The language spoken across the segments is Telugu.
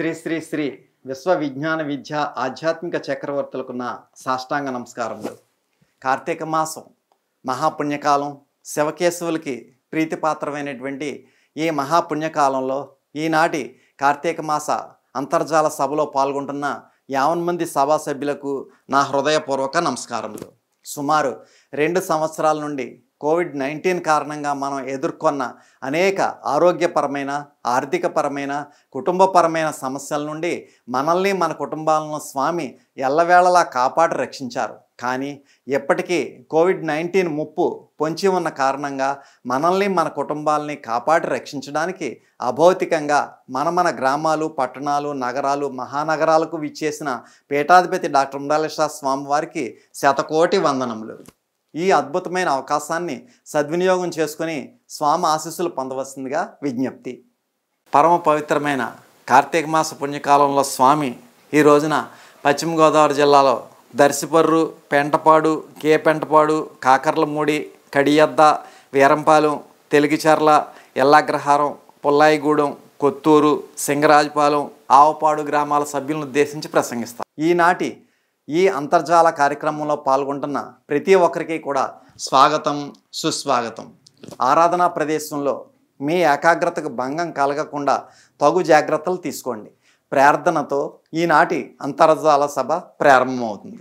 శ్రీ శ్రీ శ్రీ విశ్వ విజ్ఞాన విద్య ఆధ్యాత్మిక చక్రవర్తులకున్న సాష్టాంగ నమస్కారములు కార్తీక మాసం మహాపుణ్యకాలం శివకేశవులకి ప్రీతిపాత్రమైనటువంటి ఈ మహాపుణ్యకాలంలో ఈనాటి కార్తీక మాస అంతర్జాల సభలో పాల్గొంటున్న యావన్ మంది సభా సభ్యులకు నా హృదయపూర్వక నమస్కారములు సుమారు రెండు సంవత్సరాల నుండి కోవిడ్ నైన్టీన్ కారణంగా మనం ఎదుర్కొన్న అనేక ఆరోగ్యపరమైన ఆర్థికపరమైన కుటుంబపరమైన సమస్యల నుండి మనల్ని మన కుటుంబాలను స్వామి ఎల్లవేళలా కాపాడి రక్షించారు కానీ ఎప్పటికీ కోవిడ్ నైన్టీన్ ముప్పు పొంచి ఉన్న కారణంగా మనల్ని మన కుటుంబాలని కాపాడి రక్షించడానికి అభౌతికంగా మన మన గ్రామాలు పట్టణాలు నగరాలు మహానగరాలకు విచ్చేసిన పీఠాధిపతి డాక్టర్ ఉండాలేశ్వర స్వామి వారికి శతకోటి వందనములు ఈ అద్భుతమైన అవకాశాన్ని సద్వినియోగం చేసుకుని స్వామి ఆశీస్సులు పొందవలసిందిగా విజ్ఞప్తి పరమ పవిత్రమైన కార్తీక మాస పుణ్యకాలంలో స్వామి ఈ రోజున పశ్చిమ గోదావరి జిల్లాలో దర్శిపర్రు పెంటపాడు కే పెంటపాడు కాకర్లమూడి కడియద్ద వీరంపాలెం తెలుగుచర్ల ఎల్లాగ్రహారం పుల్లాయిగూడెం కొత్తూరు సింగరాజపాలెం ఆవపాడు గ్రామాల సభ్యులను ఉద్దేశించి ప్రసంగిస్తారు ఈనాటి ఈ అంతర్జాల కార్యక్రమంలో పాల్గొంటున్న ప్రతి ఒక్కరికి కూడా స్వాగతం సుస్వాగతం ఆరాధనా ప్రదేశంలో మీ ఏకాగ్రతకు భంగం కలగకుండా తగు జాగ్రత్తలు తీసుకోండి ప్రార్థనతో ఈనాటి అంతర్జాల సభ ప్రారంభమవుతుంది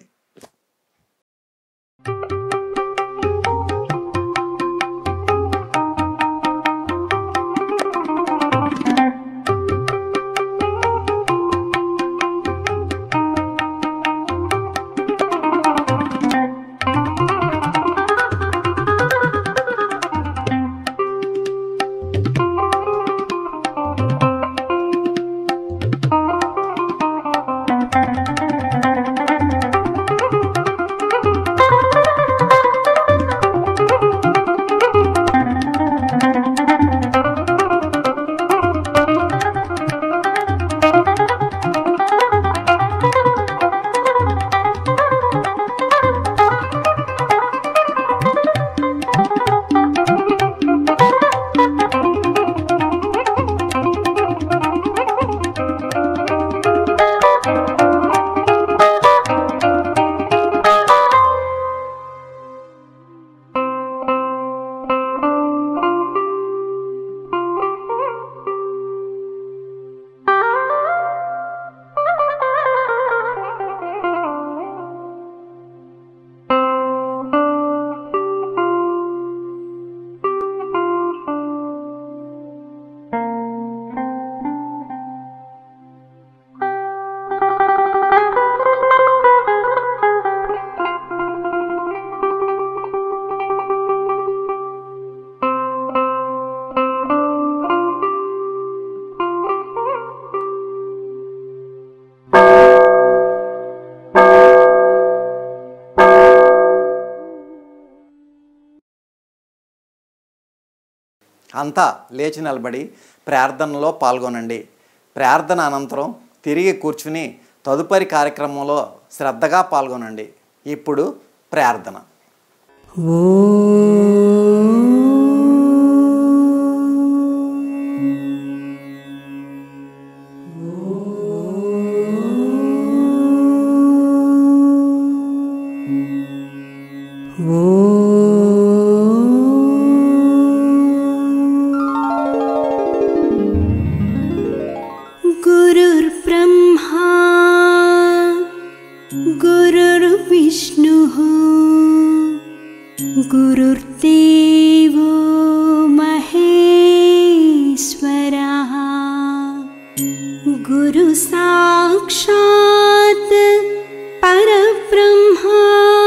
అంతా లేచి నిలబడి ప్రార్థనలో పాల్గొనండి ప్రార్థన అనంతరం తిరిగి కూర్చుని తదుపరి కార్యక్రమంలో శ్రద్ధగా పాల్గొనండి ఇప్పుడు ప్రార్థన गुरुर्ब्रह्मा गुरुर्विष्णुः गुरुर्देवो महेश्वरः गुरुसाक्षात् परब्रह्मा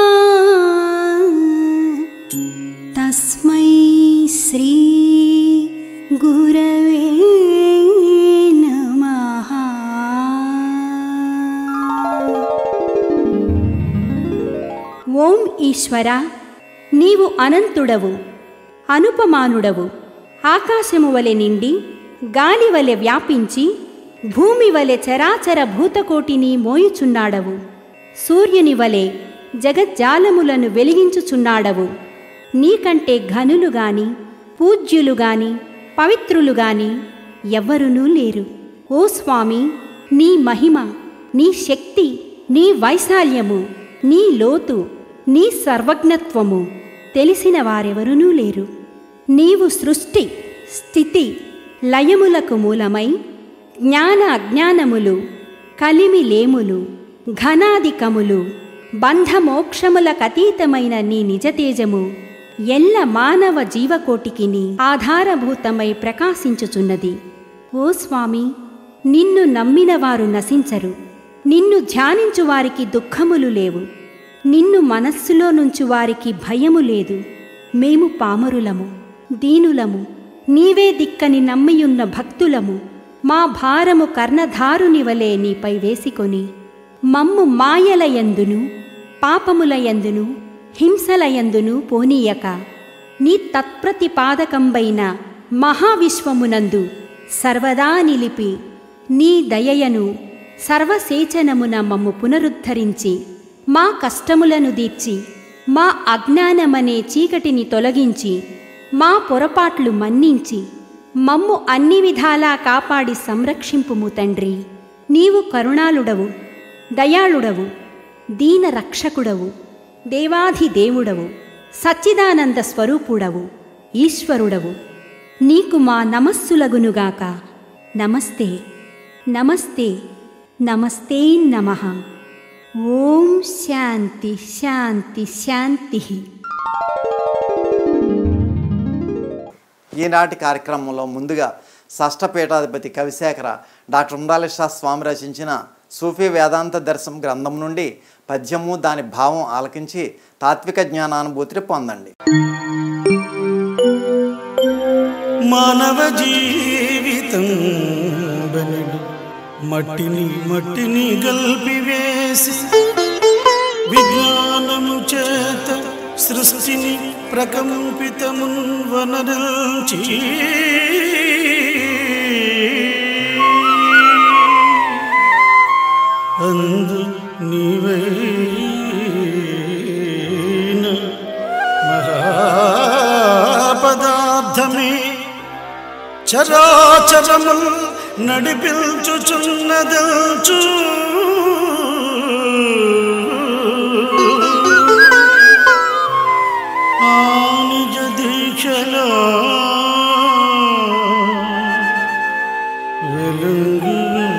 तस्मै श्री गुरवे नमः ఓం ఈశ్వర నీవు అనంతుడవు అనుపమానుడవు ఆకాశము వలె నిండి గాలి వలె వ్యాపించి భూమి వలె చరాచర భూతకోటిని మోయుచున్నాడవు సూర్యుని వలె జగజ్జాలములను వెలిగించుచున్నాడవు నీకంటే ఘనులు గాని పూజ్యులు గాని పవిత్రులు గాని ఎవ్వరునూ లేరు ఓ స్వామి నీ మహిమ నీ శక్తి నీ వైశాల్యము నీ లోతు నీ సర్వజ్ఞత్వము తెలిసిన వారెవరునూ లేరు నీవు సృష్టి స్థితి లయములకు మూలమై జ్ఞాన అజ్ఞానములు కలిమి లేములు ఘనాధికములు బంధమోక్షములకతీతమైన నీ నిజతేజము ఎల్ల మానవ జీవకోటికి నీ ఆధారభూతమై ప్రకాశించుచున్నది ఓ స్వామి నిన్ను నమ్మిన వారు నశించరు నిన్ను ధ్యానించు వారికి దుఃఖములు లేవు నిన్ను మనస్సులో నుంచి వారికి భయము లేదు మేము పామరులము దీనులము నీవే దిక్కని నమ్మియున్న భక్తులము మా భారము కర్ణధారుని వలె నీపై వేసికొని మమ్ము మాయలయందును పాపములయందును హింసలయందును పోనీయక నీ తత్ప్రతిపాదకంబైన మహావిశ్వమునందు సర్వదా నిలిపి నీ దయయను సర్వసేచనమున మమ్ము పునరుద్ధరించి మా కష్టములను దీర్చి మా అజ్ఞానమనే చీకటిని తొలగించి మా పొరపాట్లు మన్నించి మమ్ము అన్ని విధాలా కాపాడి సంరక్షింపుము తండ్రి నీవు కరుణాళుడవు దయాళుడవు దీన రక్షకుడవు దేవాధిదేవుడవు సచ్చిదానంద స్వరూపుడవు ఈశ్వరుడవు నీకు మా నమస్సులగునుగాక నమస్తే నమస్తే నమస్తే నమ ఓం శాంతి శాంతి శాంతి ఈనాటి కార్యక్రమంలో ముందుగా షష్ఠపీఠాధిపతి కవిశేఖర డాక్టర్ ఉండాలిషా స్వామి రచించిన సూఫీ వేదాంత దర్శనం గ్రంథం నుండి పద్యము దాని భావం ఆలకించి తాత్విక జ్ఞానానుభూతిని పొందండి మానవ జీవితం బనుడు మట్టిని మట్టిని గల్పివేసి విజ్ఞానము చేత సృష్టిని ప్రకంపితమున్ వనరించి అందు నీవైన మహాపదార్థమే చరాచరముల్ నడిపించుచున్నదల్చు ఆ నిజ దీక్షలో వెలుగు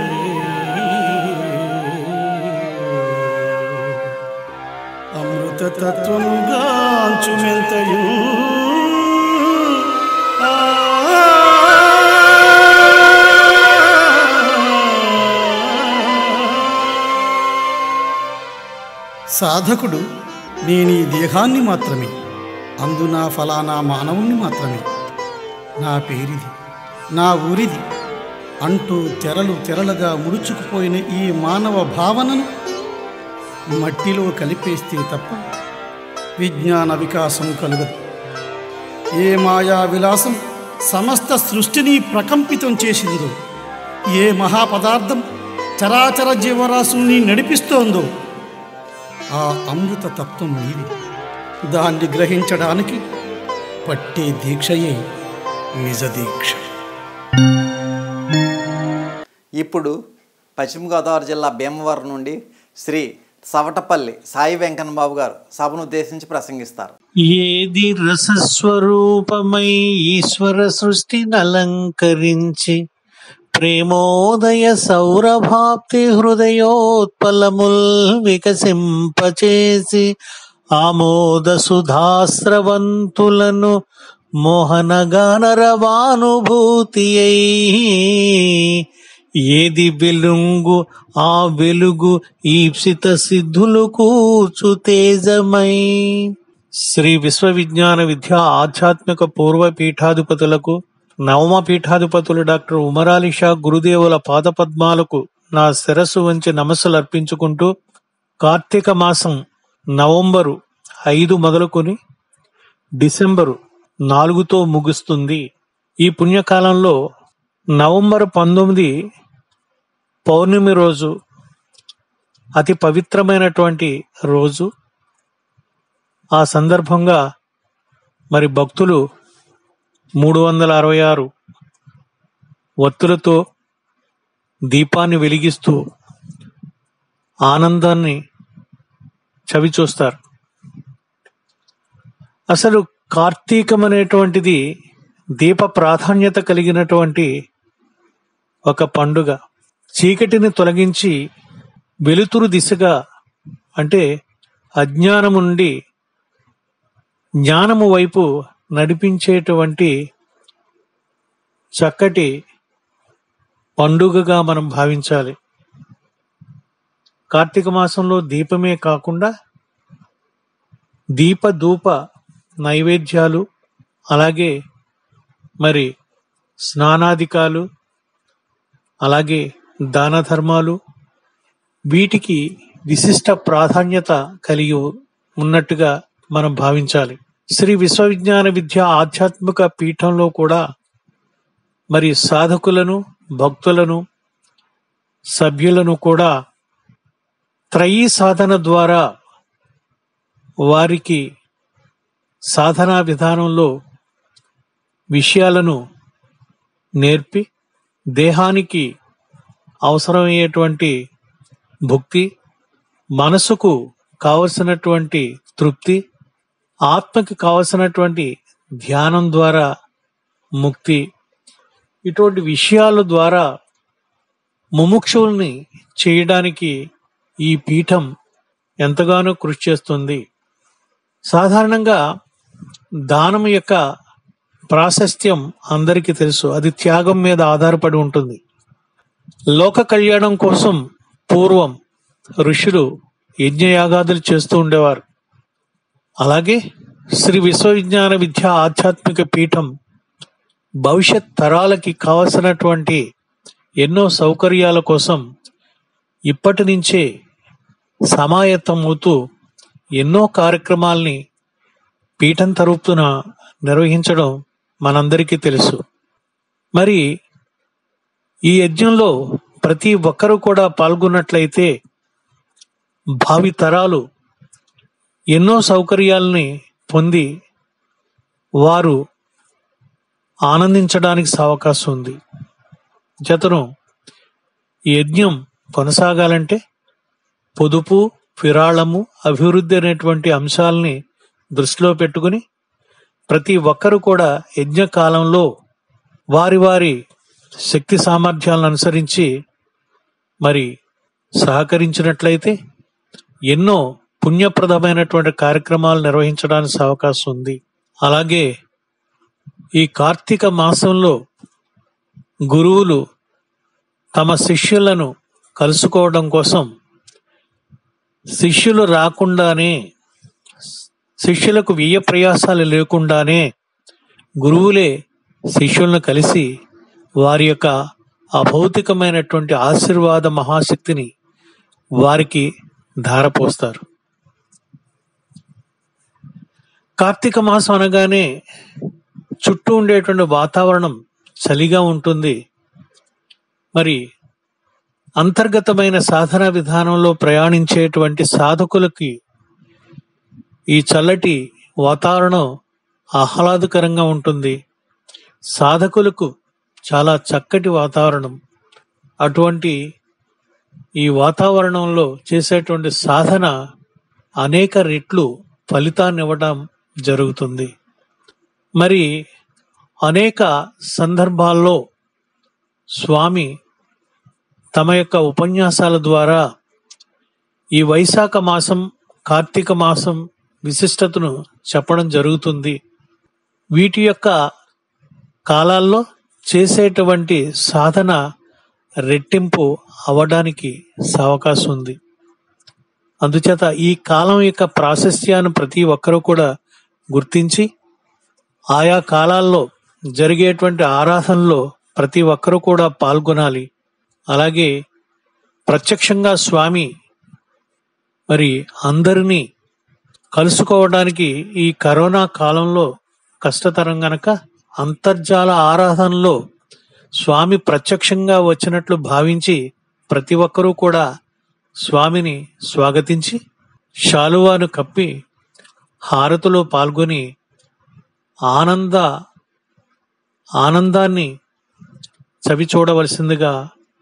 అమృత తత్వముగాంచు మెంతయు ఆ సాధకుడు నేను ఈ దేహాన్ని మాత్రమే అందున ఫలానా మానవుణ్ణి మాత్రమే నా పేరిది నా ఊరిది అంటూ తెరలు తెరలుగా ముడుచుకుపోయిన ఈ మానవ భావనను మట్టిలో కలిపేస్తే తప్ప విజ్ఞాన వికాసం కలుగదు ఏ మాయా విలాసం సమస్త సృష్టిని ప్రకంపితం చేసిందో ఏ మహాపదార్థం చరాచర జీవరాశుల్ని నడిపిస్తోందో ఆ అమృత తత్వం నీది దాన్ని గ్రహించడానికి పట్టే దీక్షయే నిజ దీక్ష ఇప్పుడు పశ్చిమ గోదావరి జిల్లా భీమవరం నుండి శ్రీ సవటపల్లి సాయి వెంకన్న బాబు గారు సభను ఉద్దేశించి ప్రసంగిస్తారు ఏది రసస్వరూపమై ఈశ్వర సృష్టిని అలంకరించి ప్రేమోదయ సౌరభాప్తి హృదయోత్పలముల్ వికసింపచేసి ఆమోద సుధాస్రవంతులను మోహన గానరవానుభూతి ఏది వెలుంగు ఆ వెలుగు ఈప్సిత సిద్ధులు కూచు తేజమై శ్రీ విశ్వవిజ్ఞాన విద్యా ఆధ్యాత్మిక పూర్వ పీఠాధిపతులకు నవమ పీఠాధిపతులు డాక్టర్ ఉమరాలి షా గురుదేవుల పాదపద్మాలకు నా శిరస్సు వంచి నమస్సులు అర్పించుకుంటూ కార్తీక మాసం నవంబరు ఐదు మొదలుకొని డిసెంబరు నాలుగుతో ముగుస్తుంది ఈ పుణ్యకాలంలో నవంబర్ పంతొమ్మిది పౌర్ణమి రోజు అతి పవిత్రమైనటువంటి రోజు ఆ సందర్భంగా మరి భక్తులు మూడు వందల అరవై ఆరు ఒత్తులతో దీపాన్ని వెలిగిస్తూ ఆనందాన్ని చవి చూస్తారు అసలు కార్తీకం అనేటువంటిది దీప ప్రాధాన్యత కలిగినటువంటి ఒక పండుగ చీకటిని తొలగించి వెలుతురు దిశగా అంటే అజ్ఞానము నుండి జ్ఞానము వైపు నడిపించేటువంటి చక్కటి పండుగగా మనం భావించాలి కార్తీక మాసంలో దీపమే కాకుండా దీప ధూప నైవేద్యాలు అలాగే మరి స్నానాధికాలు అలాగే దాన ధర్మాలు వీటికి విశిష్ట ప్రాధాన్యత కలిగి ఉన్నట్టుగా మనం భావించాలి శ్రీ విశ్వవిజ్ఞాన విద్య ఆధ్యాత్మిక పీఠంలో కూడా మరి సాధకులను భక్తులను సభ్యులను కూడా త్రయీ సాధన ద్వారా వారికి సాధనా విధానంలో విషయాలను నేర్పి దేహానికి అవసరమయ్యేటువంటి భుక్తి మనసుకు కావలసినటువంటి తృప్తి ఆత్మకి కావలసినటువంటి ధ్యానం ద్వారా ముక్తి ఇటువంటి విషయాల ద్వారా ముముక్షుల్ని చేయడానికి ఈ పీఠం ఎంతగానో కృషి చేస్తుంది సాధారణంగా దానం యొక్క ప్రాశస్త్యం అందరికీ తెలుసు అది త్యాగం మీద ఆధారపడి ఉంటుంది లోక కళ్యాణం కోసం పూర్వం ఋషులు యజ్ఞయాగాదులు చేస్తూ ఉండేవారు అలాగే శ్రీ విశ్వవిజ్ఞాన విద్య ఆధ్యాత్మిక పీఠం భవిష్యత్ తరాలకి కావలసినటువంటి ఎన్నో సౌకర్యాల కోసం ఇప్పటి నుంచే సమాయత్తం అవుతూ ఎన్నో కార్యక్రమాల్ని పీఠం తరపున నిర్వహించడం మనందరికీ తెలుసు మరి ఈ యజ్ఞంలో ప్రతి ఒక్కరూ కూడా పాల్గొన్నట్లయితే భావి తరాలు ఎన్నో సౌకర్యాలని పొంది వారు ఆనందించడానికి అవకాశం ఉంది జతను ఈ యజ్ఞం కొనసాగాలంటే పొదుపు విరాళము అభివృద్ధి అనేటువంటి అంశాలని దృష్టిలో పెట్టుకుని ప్రతి ఒక్కరూ కూడా యజ్ఞ కాలంలో వారి వారి శక్తి సామర్థ్యాలను అనుసరించి మరి సహకరించినట్లయితే ఎన్నో పుణ్యప్రదమైనటువంటి కార్యక్రమాలు నిర్వహించడానికి అవకాశం ఉంది అలాగే ఈ కార్తీక మాసంలో గురువులు తమ శిష్యులను కలుసుకోవడం కోసం శిష్యులు రాకుండానే శిష్యులకు వ్యయ ప్రయాసాలు లేకుండానే గురువులే శిష్యులను కలిసి వారి యొక్క అభౌతికమైనటువంటి ఆశీర్వాద మహాశక్తిని వారికి ధారపోస్తారు కార్తీక మాసం అనగానే చుట్టూ ఉండేటువంటి వాతావరణం చలిగా ఉంటుంది మరి అంతర్గతమైన సాధన విధానంలో ప్రయాణించేటువంటి సాధకులకి ఈ చల్లటి వాతావరణం ఆహ్లాదకరంగా ఉంటుంది సాధకులకు చాలా చక్కటి వాతావరణం అటువంటి ఈ వాతావరణంలో చేసేటువంటి సాధన అనేక రెట్లు ఫలితాన్ని ఇవ్వడం జరుగుతుంది మరి అనేక సందర్భాల్లో స్వామి తమ యొక్క ఉపన్యాసాల ద్వారా ఈ వైశాఖ మాసం కార్తీక మాసం విశిష్టతను చెప్పడం జరుగుతుంది వీటి యొక్క కాలాల్లో చేసేటువంటి సాధన రెట్టింపు అవడానికి అవకాశం ఉంది అందుచేత ఈ కాలం యొక్క ప్రాశస్త్యాన్ని ప్రతి ఒక్కరూ కూడా గుర్తించి ఆయా కాలాల్లో జరిగేటువంటి ఆరాధనలో ప్రతి ఒక్కరూ కూడా పాల్గొనాలి అలాగే ప్రత్యక్షంగా స్వామి మరి అందరినీ కలుసుకోవడానికి ఈ కరోనా కాలంలో కష్టతరం గనక అంతర్జాల ఆరాధనలో స్వామి ప్రత్యక్షంగా వచ్చినట్లు భావించి ప్రతి ఒక్కరూ కూడా స్వామిని స్వాగతించి శాలువాను కప్పి హారతిలో పాల్గొని ఆనంద ఆనందాన్ని చవి చూడవలసిందిగా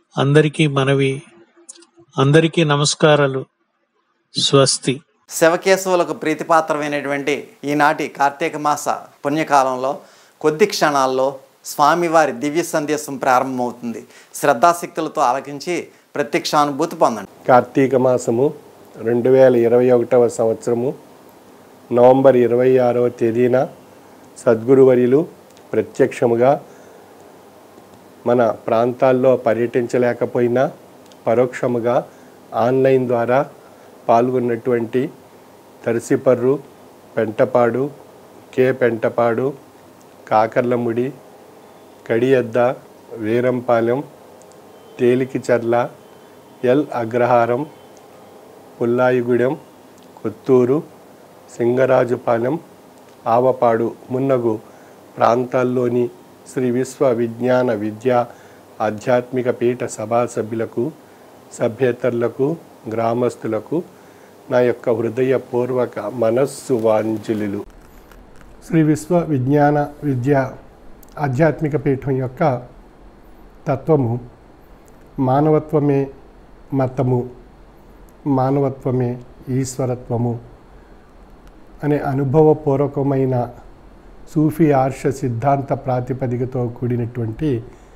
అందరికీ మనవి అందరికీ నమస్కారాలు స్వస్తి శివకేశవులకు ప్రీతిపాత్రమైనటువంటి ఈనాటి కార్తీక మాస పుణ్యకాలంలో కొద్ది క్షణాల్లో స్వామివారి దివ్య సందేశం ప్రారంభమవుతుంది శ్రద్ధాశక్తులతో ఆలకించి ప్రత్యక్షానుభూతి పొందండి కార్తీక మాసము రెండు వేల ఇరవై ఒకటవ సంవత్సరము నవంబర్ ఇరవై ఆరవ తేదీన సద్గురువర్యులు ప్రత్యక్షముగా మన ప్రాంతాల్లో పర్యటించలేకపోయినా పరోక్షముగా ఆన్లైన్ ద్వారా పాల్గొన్నటువంటి తరిసిపర్రు పెంటపాడు కే పెంటపాడు కాకర్లముడి కడియద్ద వీరంపాలెం తేలికిచర్ల ఎల్ అగ్రహారం పుల్లాయిగూడెం కొత్తూరు సింగరాజుపాలెం ఆవపాడు మున్నగు ప్రాంతాల్లోని శ్రీ విశ్వ విజ్ఞాన విద్య ఆధ్యాత్మిక పీఠ సభా సభ్యులకు సభ్యేతరులకు గ్రామస్తులకు నా యొక్క హృదయపూర్వక మనస్సు వాంజలులు శ్రీ విశ్వ విజ్ఞాన విద్య ఆధ్యాత్మిక పీఠం యొక్క తత్వము మానవత్వమే మతము మానవత్వమే ఈశ్వరత్వము అనే అనుభవపూర్వకమైన సూఫీ ఆర్ష సిద్ధాంత ప్రాతిపదికతో కూడినటువంటి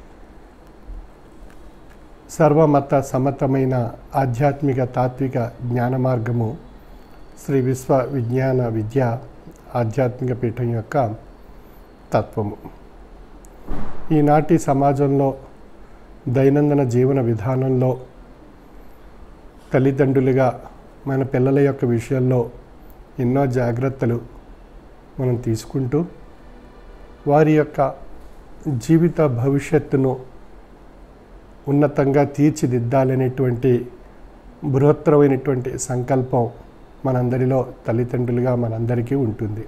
సర్వమత సమతమైన ఆధ్యాత్మిక తాత్విక జ్ఞాన మార్గము శ్రీ విశ్వ విజ్ఞాన విద్య ఆధ్యాత్మిక పీఠం యొక్క తత్వము ఈనాటి సమాజంలో దైనందిన జీవన విధానంలో తల్లిదండ్రులుగా మన పిల్లల యొక్క విషయంలో ఎన్నో జాగ్రత్తలు మనం తీసుకుంటూ వారి యొక్క జీవిత భవిష్యత్తును ఉన్నతంగా తీర్చిదిద్దాలనేటువంటి బృహత్తరమైనటువంటి సంకల్పం మనందరిలో తల్లిదండ్రులుగా మనందరికీ ఉంటుంది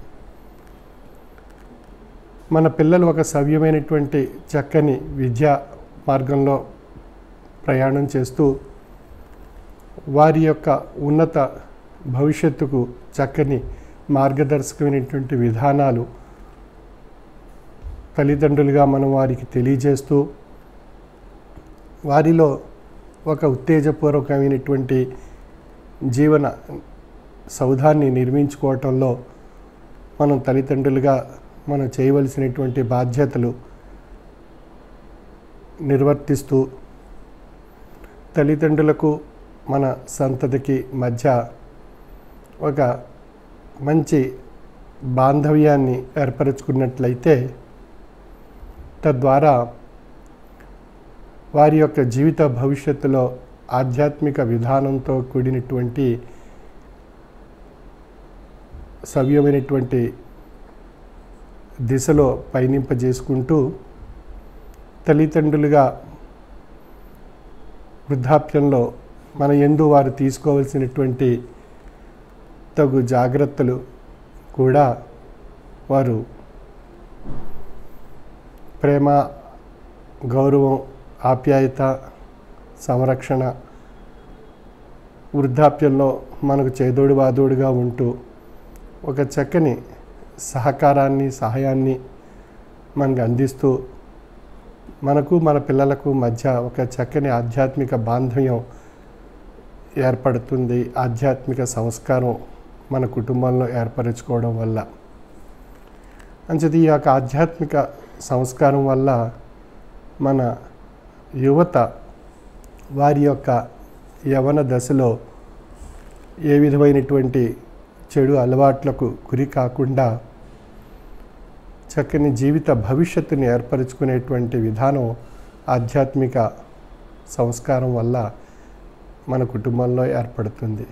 మన పిల్లలు ఒక సవ్యమైనటువంటి చక్కని విద్యా మార్గంలో ప్రయాణం చేస్తూ వారి యొక్క ఉన్నత భవిష్యత్తుకు చక్కని మార్గదర్శకమైనటువంటి విధానాలు తల్లిదండ్రులుగా మనం వారికి తెలియజేస్తూ వారిలో ఒక ఉత్తేజపూర్వకమైనటువంటి జీవన సౌధాన్ని నిర్మించుకోవటంలో మనం తల్లిదండ్రులుగా మనం చేయవలసినటువంటి బాధ్యతలు నిర్వర్తిస్తూ తల్లిదండ్రులకు మన సంతతికి మధ్య ఒక మంచి బాంధవ్యాన్ని ఏర్పరచుకున్నట్లయితే తద్వారా వారి యొక్క జీవిత భవిష్యత్తులో ఆధ్యాత్మిక విధానంతో కూడినటువంటి సవ్యమైనటువంటి దిశలో పయనింపజేసుకుంటూ తల్లిదండ్రులుగా వృద్ధాప్యంలో మన ఎందు వారు తీసుకోవాల్సినటువంటి తగు జాగ్రత్తలు కూడా వారు ప్రేమ గౌరవం ఆప్యాయత సంరక్షణ వృద్ధాప్యంలో మనకు చేదోడు వాదోడుగా ఉంటూ ఒక చక్కని సహకారాన్ని సహాయాన్ని మనకు అందిస్తూ మనకు మన పిల్లలకు మధ్య ఒక చక్కని ఆధ్యాత్మిక బాంధవ్యం ఏర్పడుతుంది ఆధ్యాత్మిక సంస్కారం మన కుటుంబంలో ఏర్పరచుకోవడం వల్ల అంచేది ఈ యొక్క ఆధ్యాత్మిక సంస్కారం వల్ల మన యువత వారి యొక్క యవన దశలో ఏ విధమైనటువంటి చెడు అలవాట్లకు గురి కాకుండా చక్కని జీవిత భవిష్యత్తుని ఏర్పరచుకునేటువంటి విధానం ఆధ్యాత్మిక సంస్కారం వల్ల మన కుటుంబంలో ఏర్పడుతుంది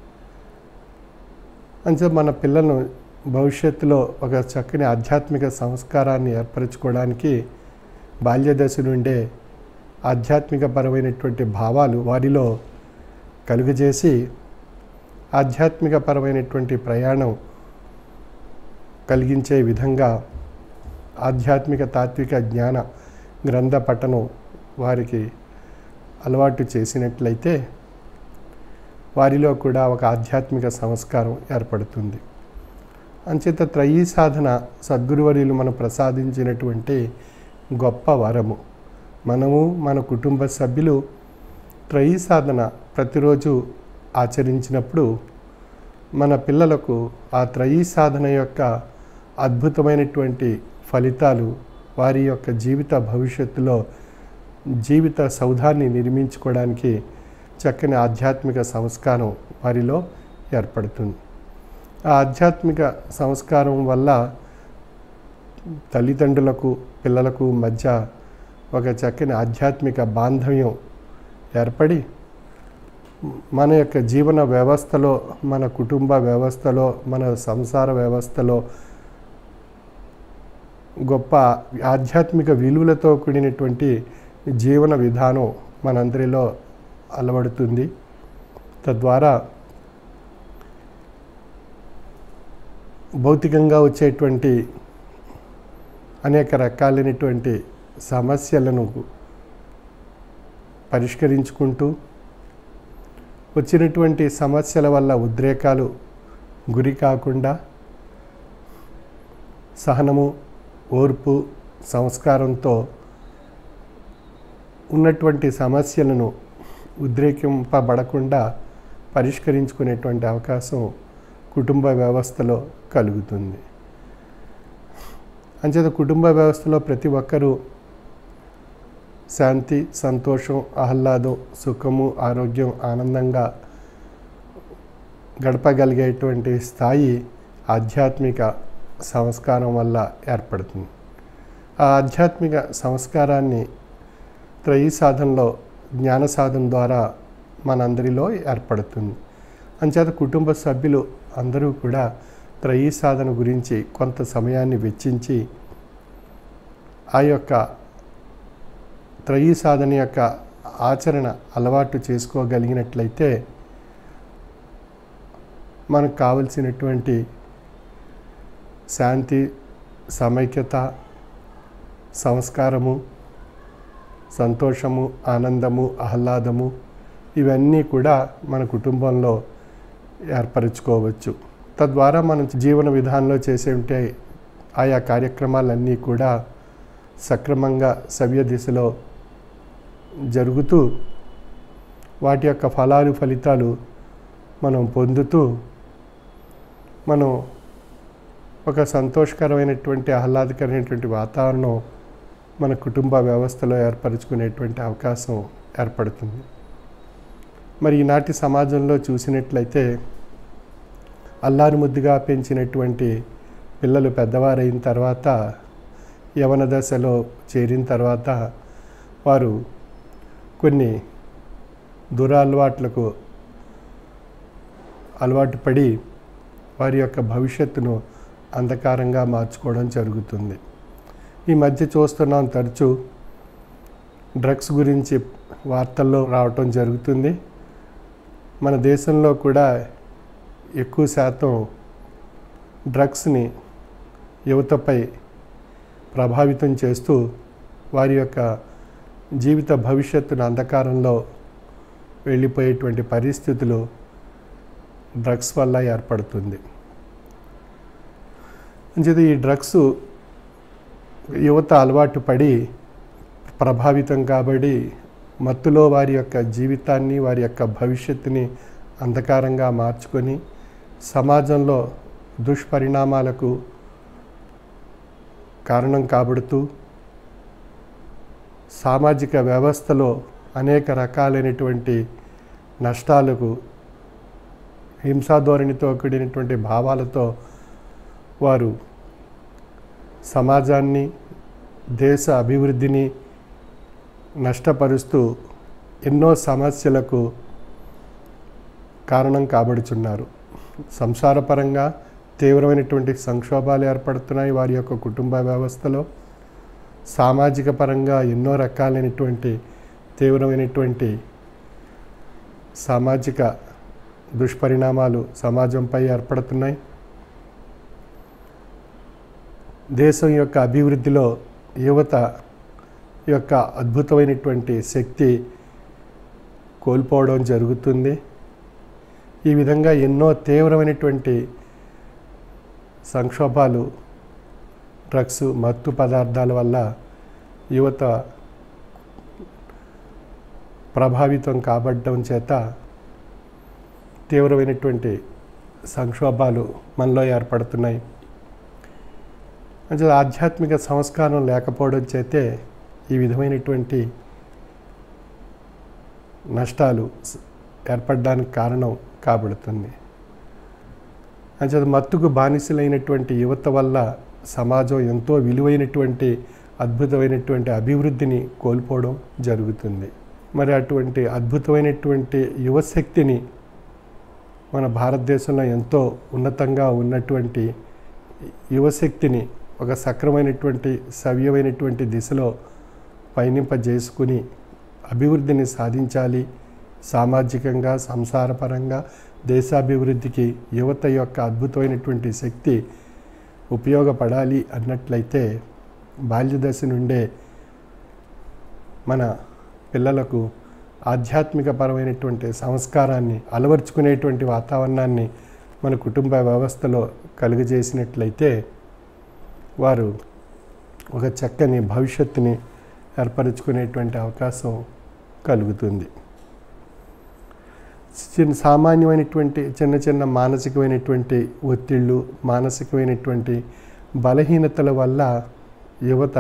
అంటే మన పిల్లలను భవిష్యత్తులో ఒక చక్కని ఆధ్యాత్మిక సంస్కారాన్ని ఏర్పరచుకోవడానికి బాల్య దశ నుండే ఆధ్యాత్మిక పరమైనటువంటి భావాలు వారిలో కలుగజేసి ఆధ్యాత్మిక పరమైనటువంటి ప్రయాణం కలిగించే విధంగా ఆధ్యాత్మిక తాత్విక జ్ఞాన గ్రంథ పఠనం వారికి అలవాటు చేసినట్లయితే వారిలో కూడా ఒక ఆధ్యాత్మిక సంస్కారం ఏర్పడుతుంది అంచేత త్రయీ సాధన సద్గురువర్యులు మనం ప్రసాదించినటువంటి గొప్ప వరము మనము మన కుటుంబ సభ్యులు త్రయీ సాధన ప్రతిరోజు ఆచరించినప్పుడు మన పిల్లలకు ఆ త్రయీ సాధన యొక్క అద్భుతమైనటువంటి ఫలితాలు వారి యొక్క జీవిత భవిష్యత్తులో జీవిత సౌధాన్ని నిర్మించుకోవడానికి చక్కని ఆధ్యాత్మిక సంస్కారం వారిలో ఏర్పడుతుంది ఆ ఆధ్యాత్మిక సంస్కారం వల్ల తల్లిదండ్రులకు పిల్లలకు మధ్య ఒక చక్కని ఆధ్యాత్మిక బాంధవ్యం ఏర్పడి మన యొక్క జీవన వ్యవస్థలో మన కుటుంబ వ్యవస్థలో మన సంసార వ్యవస్థలో గొప్ప ఆధ్యాత్మిక విలువలతో కూడినటువంటి జీవన విధానం మనందరిలో అలవడుతుంది తద్వారా భౌతికంగా వచ్చేటువంటి అనేక రకాలైనటువంటి సమస్యలను పరిష్కరించుకుంటూ వచ్చినటువంటి సమస్యల వల్ల ఉద్రేకాలు గురి కాకుండా సహనము ఓర్పు సంస్కారంతో ఉన్నటువంటి సమస్యలను ఉద్రేకింపబడకుండా పరిష్కరించుకునేటువంటి అవకాశం కుటుంబ వ్యవస్థలో కలుగుతుంది అంచేత కుటుంబ వ్యవస్థలో ప్రతి ఒక్కరూ శాంతి సంతోషం ఆహ్లాదం సుఖము ఆరోగ్యం ఆనందంగా గడపగలిగేటువంటి స్థాయి ఆధ్యాత్మిక సంస్కారం వల్ల ఏర్పడుతుంది ఆ ఆధ్యాత్మిక సంస్కారాన్ని త్రయీ సాధనలో జ్ఞాన సాధన ద్వారా మనందరిలో ఏర్పడుతుంది అంచేత కుటుంబ సభ్యులు అందరూ కూడా త్రయీ సాధన గురించి కొంత సమయాన్ని వెచ్చించి ఆ యొక్క త్రయీ సాధన యొక్క ఆచరణ అలవాటు చేసుకోగలిగినట్లయితే మనకు కావలసినటువంటి శాంతి సమైక్యత సంస్కారము సంతోషము ఆనందము ఆహ్లాదము ఇవన్నీ కూడా మన కుటుంబంలో ఏర్పరచుకోవచ్చు తద్వారా మనం జీవన విధానంలో చేసే ఉంటే ఆయా కార్యక్రమాలన్నీ కూడా సక్రమంగా సవ్య దిశలో జరుగుతూ వాటి యొక్క ఫలాలు ఫలితాలు మనం పొందుతూ మనం ఒక సంతోషకరమైనటువంటి ఆహ్లాదకరమైనటువంటి వాతావరణం మన కుటుంబ వ్యవస్థలో ఏర్పరచుకునేటువంటి అవకాశం ఏర్పడుతుంది మరి ఈనాటి సమాజంలో చూసినట్లయితే అల్లారు ముద్దుగా పెంచినటువంటి పిల్లలు పెద్దవారైన తర్వాత యవన దశలో చేరిన తర్వాత వారు కొన్ని దురలవాట్లకు అలవాటు పడి వారి యొక్క భవిష్యత్తును అంధకారంగా మార్చుకోవడం జరుగుతుంది ఈ మధ్య చూస్తున్నాం తరచూ డ్రగ్స్ గురించి వార్తల్లో రావటం జరుగుతుంది మన దేశంలో కూడా ఎక్కువ శాతం డ్రగ్స్ని యువతపై ప్రభావితం చేస్తూ వారి యొక్క జీవిత భవిష్యత్తును అంధకారంలో వెళ్ళిపోయేటువంటి పరిస్థితులు డ్రగ్స్ వల్ల ఏర్పడుతుంది అంచేది ఈ డ్రగ్స్ యువత అలవాటు పడి ప్రభావితం కాబడి మత్తులో వారి యొక్క జీవితాన్ని వారి యొక్క భవిష్యత్తుని అంధకారంగా మార్చుకొని సమాజంలో దుష్పరిణామాలకు కారణం కాబడుతూ సామాజిక వ్యవస్థలో అనేక రకాలైనటువంటి నష్టాలకు హింసాధోరణితో కూడినటువంటి భావాలతో వారు సమాజాన్ని దేశ అభివృద్ధిని నష్టపరుస్తూ ఎన్నో సమస్యలకు కారణం కాబడుచున్నారు సంసారపరంగా తీవ్రమైనటువంటి సంక్షోభాలు ఏర్పడుతున్నాయి వారి యొక్క కుటుంబ వ్యవస్థలో సామాజిక పరంగా ఎన్నో రకాలైనటువంటి తీవ్రమైనటువంటి సామాజిక దుష్పరిణామాలు సమాజంపై ఏర్పడుతున్నాయి దేశం యొక్క అభివృద్ధిలో యువత యొక్క అద్భుతమైనటువంటి శక్తి కోల్పోవడం జరుగుతుంది ఈ విధంగా ఎన్నో తీవ్రమైనటువంటి సంక్షోభాలు డ్రగ్స్ మత్తు పదార్థాల వల్ల యువత ప్రభావితం కాబడడం చేత తీవ్రమైనటువంటి సంక్షోభాలు మనలో ఏర్పడుతున్నాయి అంటే ఆధ్యాత్మిక సంస్కారం లేకపోవడం చేతే ఈ విధమైనటువంటి నష్టాలు స- ఏర్పడడానికి కారణం కాబడుతుంది అంచేత మత్తుకు బానిసలైనటువంటి యువత వల్ల సమాజం ఎంతో విలువైనటువంటి అద్భుతమైనటువంటి అభివృద్ధిని కోల్పోవడం జరుగుతుంది మరి అటువంటి అద్భుతమైనటువంటి యువశక్తిని మన భారతదేశంలో ఎంతో ఉన్నతంగా ఉన్నటువంటి యువశక్తిని ఒక సక్రమైనటువంటి సవ్యమైనటువంటి దిశలో పయనింపజేసుకుని అభివృద్ధిని సాధించాలి సామాజికంగా సంసారపరంగా దేశాభివృద్ధికి యువత యొక్క అద్భుతమైనటువంటి శక్తి ఉపయోగపడాలి అన్నట్లయితే బాల్యదశ నుండే మన పిల్లలకు ఆధ్యాత్మిక పరమైనటువంటి సంస్కారాన్ని అలవర్చుకునేటువంటి వాతావరణాన్ని మన కుటుంబ వ్యవస్థలో కలుగజేసినట్లయితే వారు ఒక చక్కని భవిష్యత్తుని ఏర్పరచుకునేటువంటి అవకాశం కలుగుతుంది చిన్న సామాన్యమైనటువంటి చిన్న చిన్న మానసికమైనటువంటి ఒత్తిళ్ళు మానసికమైనటువంటి బలహీనతల వల్ల యువత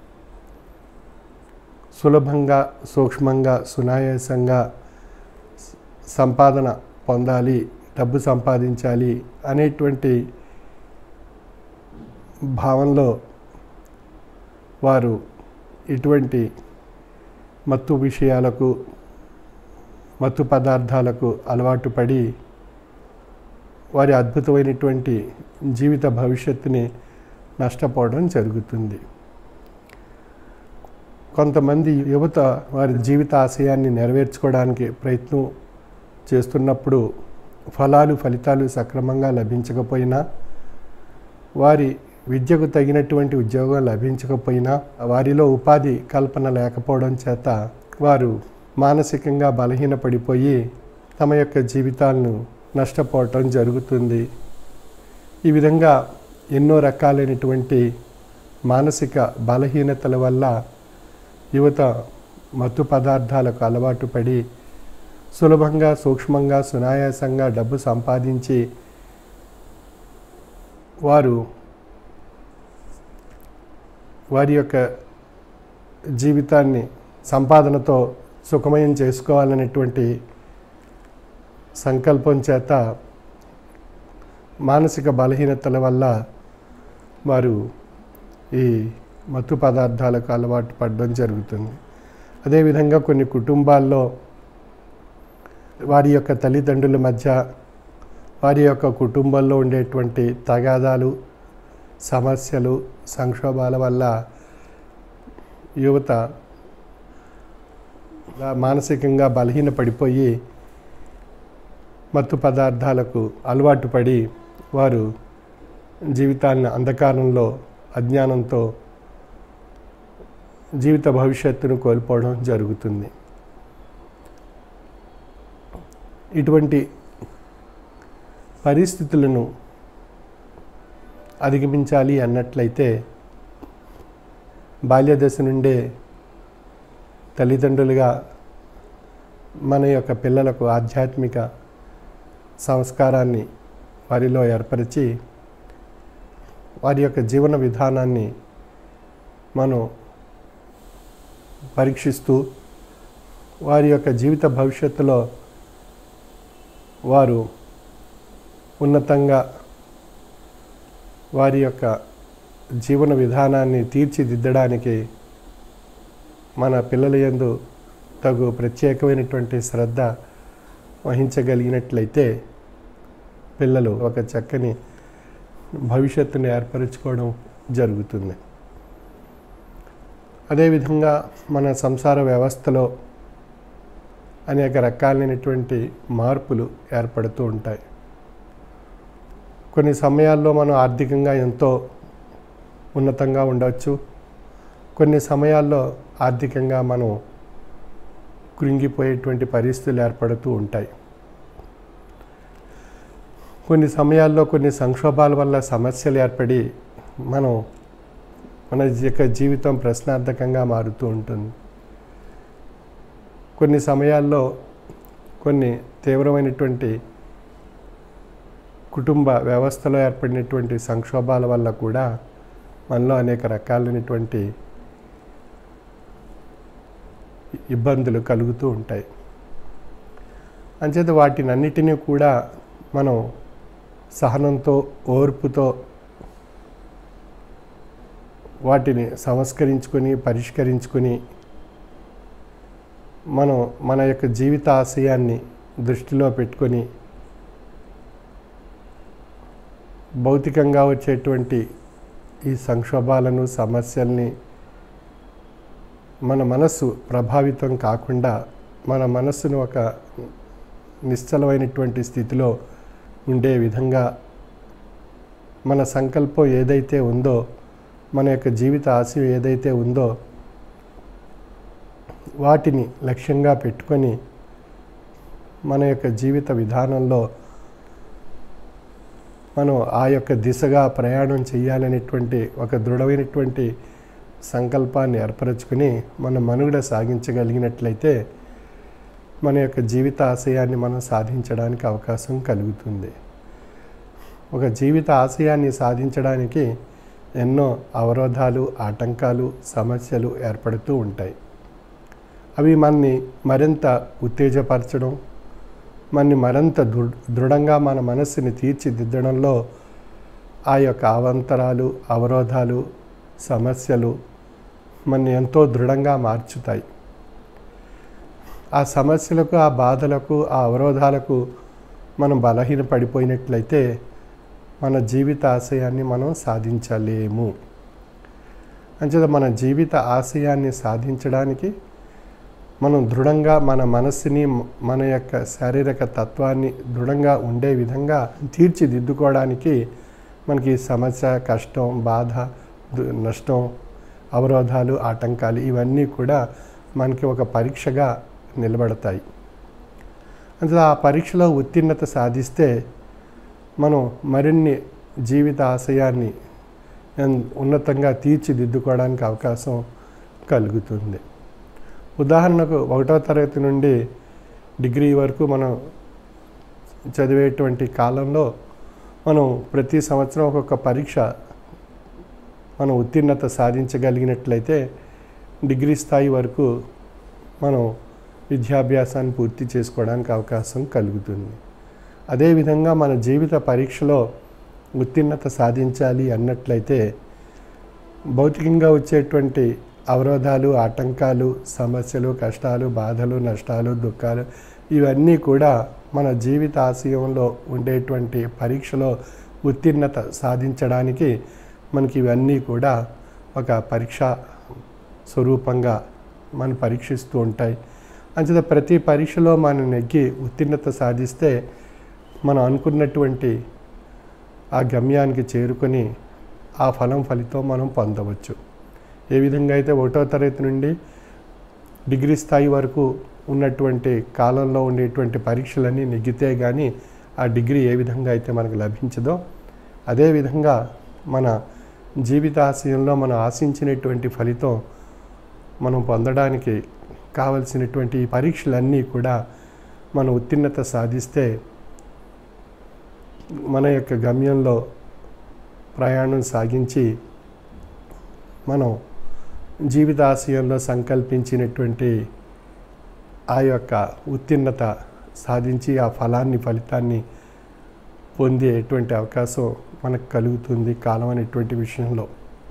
సులభంగా సూక్ష్మంగా సునాయాసంగా స- సంపాదన పొందాలి డబ్బు సంపాదించాలి అనేటువంటి భావంలో వారు ఇటువంటి మత్తు విషయాలకు మత్తు పదార్థాలకు అలవాటు పడి వారి అద్భుతమైనటువంటి జీవిత భవిష్యత్తుని నష్టపోవడం జరుగుతుంది కొంతమంది యువత వారి జీవిత ఆశయాన్ని నెరవేర్చుకోవడానికి ప్రయత్నం చేస్తున్నప్పుడు ఫలాలు ఫలితాలు సక్రమంగా లభించకపోయినా వారి విద్యకు తగినటువంటి ఉద్యోగం లభించకపోయినా వారిలో ఉపాధి కల్పన లేకపోవడం చేత వారు మానసికంగా బలహీనపడిపోయి తమ యొక్క జీవితాలను నష్టపోవటం జరుగుతుంది ఈ విధంగా ఎన్నో రకాలైనటువంటి మానసిక బలహీనతల వల్ల యువత మత్తు పదార్థాలకు అలవాటు పడి సులభంగా సూక్ష్మంగా సునాయాసంగా డబ్బు సంపాదించి వారు వారి యొక్క జీవితాన్ని సంపాదనతో సుఖమయం చేసుకోవాలనేటువంటి సంకల్పం చేత మానసిక బలహీనతల వల్ల వారు ఈ మత్తు పదార్థాలకు అలవాటు పడడం జరుగుతుంది అదేవిధంగా కొన్ని కుటుంబాల్లో వారి యొక్క తల్లిదండ్రుల మధ్య వారి యొక్క కుటుంబంలో ఉండేటువంటి తగాదాలు సమస్యలు సంక్షోభాల వల్ల యువత మానసికంగా బలహీనపడిపోయి మత్తు పదార్థాలకు అలవాటు పడి వారు జీవితాన్ని అంధకారంలో అజ్ఞానంతో జీవిత భవిష్యత్తును కోల్పోవడం జరుగుతుంది ఇటువంటి పరిస్థితులను అధిగమించాలి అన్నట్లయితే బాల్యదశ నుండే తల్లిదండ్రులుగా మన యొక్క పిల్లలకు ఆధ్యాత్మిక సంస్కారాన్ని వారిలో ఏర్పరిచి వారి యొక్క జీవన విధానాన్ని మనం పరీక్షిస్తూ వారి యొక్క జీవిత భవిష్యత్తులో వారు ఉన్నతంగా వారి యొక్క జీవన విధానాన్ని తీర్చిదిద్దడానికి మన పిల్లల యందు తగు ప్రత్యేకమైనటువంటి శ్రద్ధ వహించగలిగినట్లయితే పిల్లలు ఒక చక్కని భవిష్యత్తుని ఏర్పరచుకోవడం జరుగుతుంది అదేవిధంగా మన సంసార వ్యవస్థలో అనేక రకాలైనటువంటి మార్పులు ఏర్పడుతూ ఉంటాయి కొన్ని సమయాల్లో మనం ఆర్థికంగా ఎంతో ఉన్నతంగా ఉండవచ్చు కొన్ని సమయాల్లో ఆర్థికంగా మనం కృంగిపోయేటువంటి పరిస్థితులు ఏర్పడుతూ ఉంటాయి కొన్ని సమయాల్లో కొన్ని సంక్షోభాల వల్ల సమస్యలు ఏర్పడి మనం మన యొక్క జీవితం ప్రశ్నార్థకంగా మారుతూ ఉంటుంది కొన్ని సమయాల్లో కొన్ని తీవ్రమైనటువంటి కుటుంబ వ్యవస్థలో ఏర్పడినటువంటి సంక్షోభాల వల్ల కూడా మనలో అనేక రకాలైనటువంటి ఇబ్బందులు కలుగుతూ ఉంటాయి అంచేత వాటిని అన్నిటినీ కూడా మనం సహనంతో ఓర్పుతో వాటిని సంస్కరించుకొని పరిష్కరించుకొని మనం మన యొక్క జీవిత ఆశయాన్ని దృష్టిలో పెట్టుకొని భౌతికంగా వచ్చేటువంటి ఈ సంక్షోభాలను సమస్యల్ని మన మనస్సు ప్రభావితం కాకుండా మన మనస్సును ఒక నిశ్చలమైనటువంటి స్థితిలో ఉండే విధంగా మన సంకల్పం ఏదైతే ఉందో మన యొక్క జీవిత ఆశయం ఏదైతే ఉందో వాటిని లక్ష్యంగా పెట్టుకొని మన యొక్క జీవిత విధానంలో మనం ఆ యొక్క దిశగా ప్రయాణం చేయాలనేటువంటి ఒక దృఢమైనటువంటి సంకల్పాన్ని ఏర్పరచుకుని మన మనుగడ సాగించగలిగినట్లయితే మన యొక్క జీవిత ఆశయాన్ని మనం సాధించడానికి అవకాశం కలుగుతుంది ఒక జీవిత ఆశయాన్ని సాధించడానికి ఎన్నో అవరోధాలు ఆటంకాలు సమస్యలు ఏర్పడుతూ ఉంటాయి అవి మనని మరింత ఉత్తేజపరచడం మనని మరింత దృ దృఢంగా మన మనస్సుని తీర్చిదిద్దడంలో ఆ యొక్క అవంతరాలు అవరోధాలు సమస్యలు మనని ఎంతో దృఢంగా మార్చుతాయి ఆ సమస్యలకు ఆ బాధలకు ఆ అవరోధాలకు మనం బలహీన పడిపోయినట్లయితే మన జీవిత ఆశయాన్ని మనం సాధించలేము అంచేత మన జీవిత ఆశయాన్ని సాధించడానికి మనం దృఢంగా మన మనస్సుని మన యొక్క శారీరక తత్వాన్ని దృఢంగా ఉండే విధంగా తీర్చిదిద్దుకోవడానికి మనకి సమస్య కష్టం బాధ దు- నష్టం అవరోధాలు ఆటంకాలు ఇవన్నీ కూడా మనకి ఒక పరీక్షగా నిలబడతాయి అంటే ఆ పరీక్షలో ఉత్తీర్ణత సాధిస్తే మనం మరిన్ని జీవిత ఆశయాన్ని ఎన్- ఉన్నతంగా తీర్చిదిద్దుకోవడానికి అవకాశం కలుగుతుంది ఉదాహరణకు ఒకటో తరగతి నుండి డిగ్రీ వరకు మనం చదివేటువంటి కాలంలో మనం ప్రతి సంవత్సరం ఒక్కొక్క పరీక్ష మనం ఉత్తీర్ణత సాధించగలిగినట్లయితే డిగ్రీ స్థాయి వరకు మనం విద్యాభ్యాసాన్ని పూర్తి చేసుకోవడానికి అవకాశం కలుగుతుంది అదేవిధంగా మన జీవిత పరీక్షలో ఉత్తీర్ణత సాధించాలి అన్నట్లయితే భౌతికంగా వచ్చేటువంటి అవరోధాలు ఆటంకాలు సమస్యలు కష్టాలు బాధలు నష్టాలు దుఃఖాలు ఇవన్నీ కూడా మన జీవిత ఆశయంలో ఉండేటువంటి పరీక్షలో ఉత్తీర్ణత సాధించడానికి మనకి ఇవన్నీ కూడా ఒక పరీక్ష స్వరూపంగా మనం పరీక్షిస్తూ ఉంటాయి అంచేత ప్రతి పరీక్షలో మనం నెగ్గి ఉత్తీర్ణత సాధిస్తే మనం అనుకున్నటువంటి ఆ గమ్యానికి చేరుకొని ఆ ఫలం ఫలితం మనం పొందవచ్చు ఏ విధంగా అయితే ఒకటో తరగతి నుండి డిగ్రీ స్థాయి వరకు ఉన్నటువంటి కాలంలో ఉండేటువంటి పరీక్షలన్నీ నెగ్గితే కానీ ఆ డిగ్రీ ఏ విధంగా అయితే మనకు లభించదో అదేవిధంగా మన జీవితాశయంలో మనం ఆశించినటువంటి ఫలితం మనం పొందడానికి కావలసినటువంటి ఈ పరీక్షలన్నీ కూడా మన ఉత్తీర్ణత సాధిస్తే మన యొక్క గమ్యంలో ప్రయాణం సాగించి మనం జీవితాశయంలో సంకల్పించినటువంటి ఆ యొక్క ఉత్తీర్ణత సాధించి ఆ ఫలాన్ని ఫలితాన్ని పొందేటువంటి అవకాశం మనకు కలుగుతుంది కాలం అనేటువంటి విషయంలో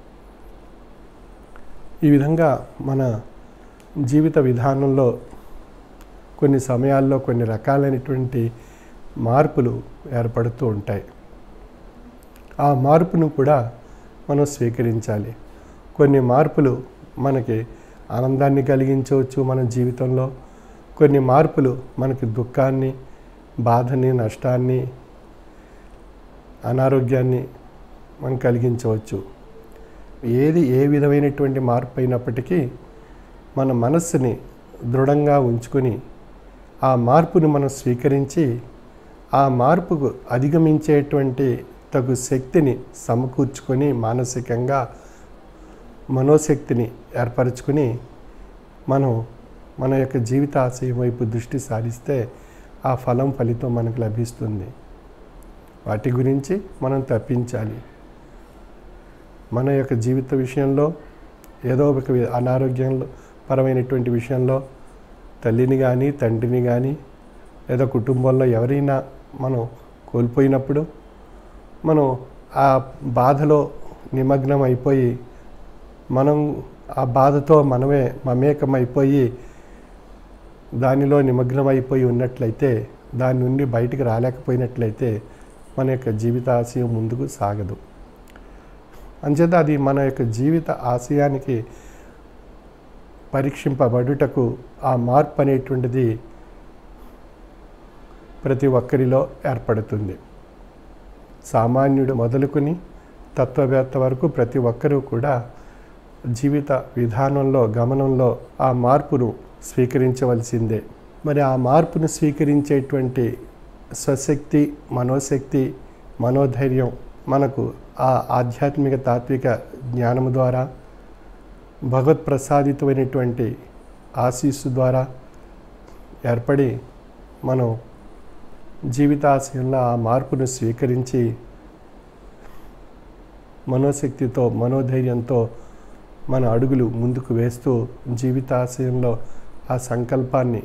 ఈ విధంగా మన జీవిత విధానంలో కొన్ని సమయాల్లో కొన్ని రకాలైనటువంటి మార్పులు ఏర్పడుతూ ఉంటాయి ఆ మార్పును కూడా మనం స్వీకరించాలి కొన్ని మార్పులు మనకి ఆనందాన్ని కలిగించవచ్చు మన జీవితంలో కొన్ని మార్పులు మనకి దుఃఖాన్ని బాధని నష్టాన్ని అనారోగ్యాన్ని మనం కలిగించవచ్చు ఏది ఏ విధమైనటువంటి మార్పు అయినప్పటికీ మన మనస్సుని దృఢంగా ఉంచుకొని ఆ మార్పును మనం స్వీకరించి ఆ మార్పుకు అధిగమించేటువంటి తగు శక్తిని సమకూర్చుకొని మానసికంగా మనోశక్తిని ఏర్పరచుకొని మనం మన యొక్క జీవిత ఆశయం వైపు దృష్టి సారిస్తే ఆ ఫలం ఫలితం మనకు లభిస్తుంది వాటి గురించి మనం తప్పించాలి మన యొక్క జీవిత విషయంలో ఏదో ఒక వి- అనారోగ్యంలో పరమైనటువంటి విషయంలో తల్లిని కానీ తండ్రిని కానీ లేదా కుటుంబంలో ఎవరైనా మనం కోల్పోయినప్పుడు మనం ఆ బాధలో నిమగ్నం అయిపోయి మనం ఆ బాధతో మనమే మమేకం అయిపోయి దానిలో నిమగ్నం అయిపోయి ఉన్నట్లయితే దాని నుండి బయటికి రాలేకపోయినట్లయితే మన యొక్క జీవిత ఆశయం ముందుకు సాగదు అంచేత అది మన యొక్క జీవిత ఆశయానికి పరీక్షింపబడుటకు ఆ మార్పు అనేటువంటిది ప్రతి ఒక్కరిలో ఏర్పడుతుంది సామాన్యుడు మొదలుకొని తత్వవేత్త వరకు ప్రతి ఒక్కరూ కూడా జీవిత విధానంలో గమనంలో ఆ మార్పును స్వీకరించవలసిందే మరి ఆ మార్పును స్వీకరించేటువంటి స్వశక్తి మనోశక్తి మనోధైర్యం మనకు ఆ ఆధ్యాత్మిక తాత్విక జ్ఞానము ద్వారా భగవత్ ప్రసాదితమైనటువంటి ఆశీస్సు ద్వారా ఏర్పడి మనం జీవితాశయంలో ఆ మార్పును స్వీకరించి మనోశక్తితో మనోధైర్యంతో మన అడుగులు ముందుకు వేస్తూ జీవితాశయంలో ఆ సంకల్పాన్ని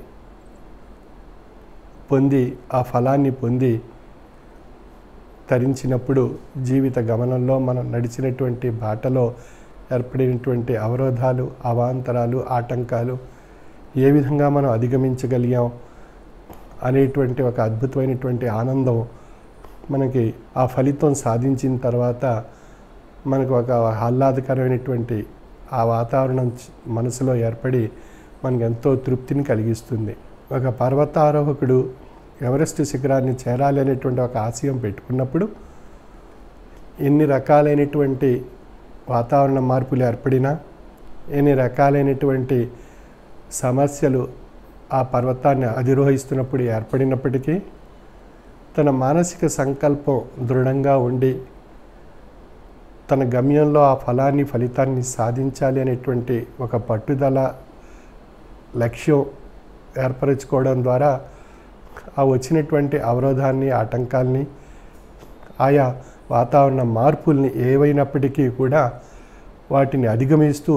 పొంది ఆ ఫలాన్ని పొంది తరించినప్పుడు జీవిత గమనంలో మనం నడిచినటువంటి బాటలో ఏర్పడినటువంటి అవరోధాలు అవాంతరాలు ఆటంకాలు ఏ విధంగా మనం అధిగమించగలిగాం అనేటువంటి ఒక అద్భుతమైనటువంటి ఆనందం మనకి ఆ ఫలితం సాధించిన తర్వాత మనకు ఒక ఆహ్లాదకరమైనటువంటి ఆ వాతావరణం చ- మనసులో ఏర్పడి మనకు ఎంతో తృప్తిని కలిగిస్తుంది ఒక పర్వతారోహకుడు ఎవరెస్ట్ శిఖరాన్ని చేరాలి అనేటువంటి ఒక ఆశయం పెట్టుకున్నప్పుడు ఎన్ని రకాలైనటువంటి వాతావరణ మార్పులు ఏర్పడినా ఎన్ని రకాలైనటువంటి సమస్యలు ఆ పర్వతాన్ని అధిరోహిస్తున్నప్పుడు ఏర్పడినప్పటికీ తన మానసిక సంకల్పం దృఢంగా ఉండి తన గమ్యంలో ఆ ఫలాన్ని ఫలితాన్ని సాధించాలి అనేటువంటి ఒక పట్టుదల లక్ష్యం ఏర్పరచుకోవడం ద్వారా ఆ వచ్చినటువంటి అవరోధాన్ని ఆటంకాల్ని ఆయా వాతావరణ మార్పుల్ని ఏవైనప్పటికీ కూడా వాటిని అధిగమిస్తూ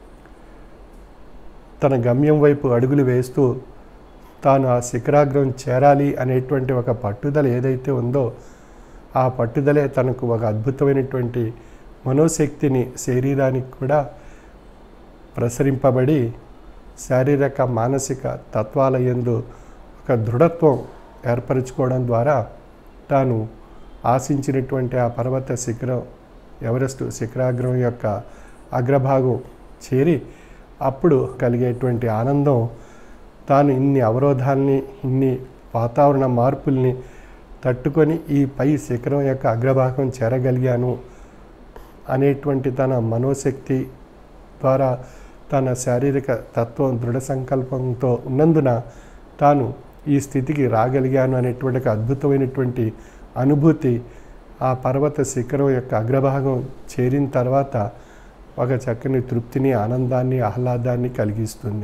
తన గమ్యం వైపు అడుగులు వేస్తూ తాను ఆ శిఖరాగ్రం చేరాలి అనేటువంటి ఒక పట్టుదల ఏదైతే ఉందో ఆ పట్టుదలే తనకు ఒక అద్భుతమైనటువంటి మనోశక్తిని శరీరానికి కూడా ప్రసరింపబడి శారీరక మానసిక తత్వాల యందు ఒక దృఢత్వం ఏర్పరచుకోవడం ద్వారా తాను ఆశించినటువంటి ఆ పర్వత శిఖరం ఎవరెస్ట్ శిఖరాగ్రం యొక్క అగ్రభాగం చేరి అప్పుడు కలిగేటువంటి ఆనందం తాను ఇన్ని అవరోధాల్ని ఇన్ని వాతావరణ మార్పుల్ని తట్టుకొని ఈ పై శిఖరం యొక్క అగ్రభాగం చేరగలిగాను అనేటువంటి తన మనోశక్తి ద్వారా తన శారీరక తత్వం దృఢ సంకల్పంతో ఉన్నందున తాను ఈ స్థితికి రాగలిగాను అనేటువంటి ఒక అద్భుతమైనటువంటి అనుభూతి ఆ పర్వత శిఖరం యొక్క అగ్రభాగం చేరిన తర్వాత ఒక చక్కని తృప్తిని ఆనందాన్ని ఆహ్లాదాన్ని కలిగిస్తుంది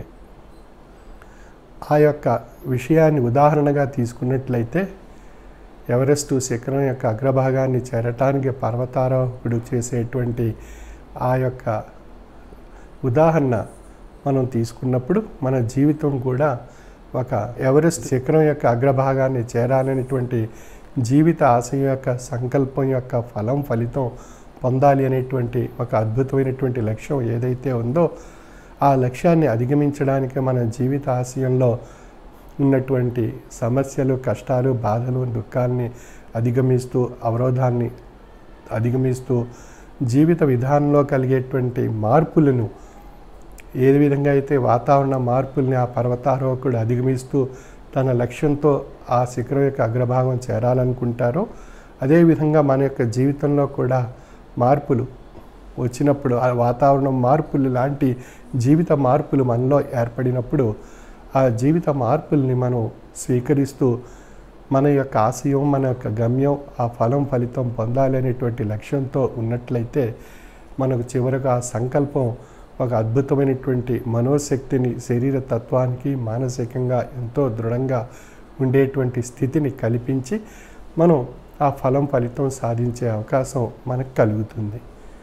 ఆ యొక్క విషయాన్ని ఉదాహరణగా తీసుకున్నట్లయితే ఎవరెస్ట్ శిఖరం యొక్క అగ్రభాగాన్ని చేరటానికి పర్వతారోహకుడు చేసేటువంటి ఆ యొక్క ఉదాహరణ మనం తీసుకున్నప్పుడు మన జీవితం కూడా ఒక ఎవరెస్ట్ శిఖరం యొక్క అగ్రభాగాన్ని చేరాలనేటువంటి జీవిత ఆశయం యొక్క సంకల్పం యొక్క ఫలం ఫలితం పొందాలి అనేటువంటి ఒక అద్భుతమైనటువంటి లక్ష్యం ఏదైతే ఉందో ఆ లక్ష్యాన్ని అధిగమించడానికి మన జీవిత ఆశయంలో ఉన్నటువంటి సమస్యలు కష్టాలు బాధలు దుఃఖాల్ని అధిగమిస్తూ అవరోధాన్ని అధిగమిస్తూ జీవిత విధానంలో కలిగేటువంటి మార్పులను ఏ విధంగా అయితే వాతావరణ మార్పుల్ని ఆ పర్వతారోహకుడు అధిగమిస్తూ తన లక్ష్యంతో ఆ శిఖరం యొక్క అగ్రభాగం చేరాలనుకుంటారో అదేవిధంగా మన యొక్క జీవితంలో కూడా మార్పులు వచ్చినప్పుడు ఆ వాతావరణం మార్పులు లాంటి జీవిత మార్పులు మనలో ఏర్పడినప్పుడు ఆ జీవిత మార్పుల్ని మనం స్వీకరిస్తూ మన యొక్క ఆశయం మన యొక్క గమ్యం ఆ ఫలం ఫలితం పొందాలి అనేటువంటి లక్ష్యంతో ఉన్నట్లయితే మనకు చివరకు ఆ సంకల్పం ఒక అద్భుతమైనటువంటి మనోశక్తిని శరీర తత్వానికి మానసికంగా ఎంతో దృఢంగా ఉండేటువంటి స్థితిని కల్పించి మనం ఆ ఫలం ఫలితం సాధించే అవకాశం మనకు కలుగుతుంది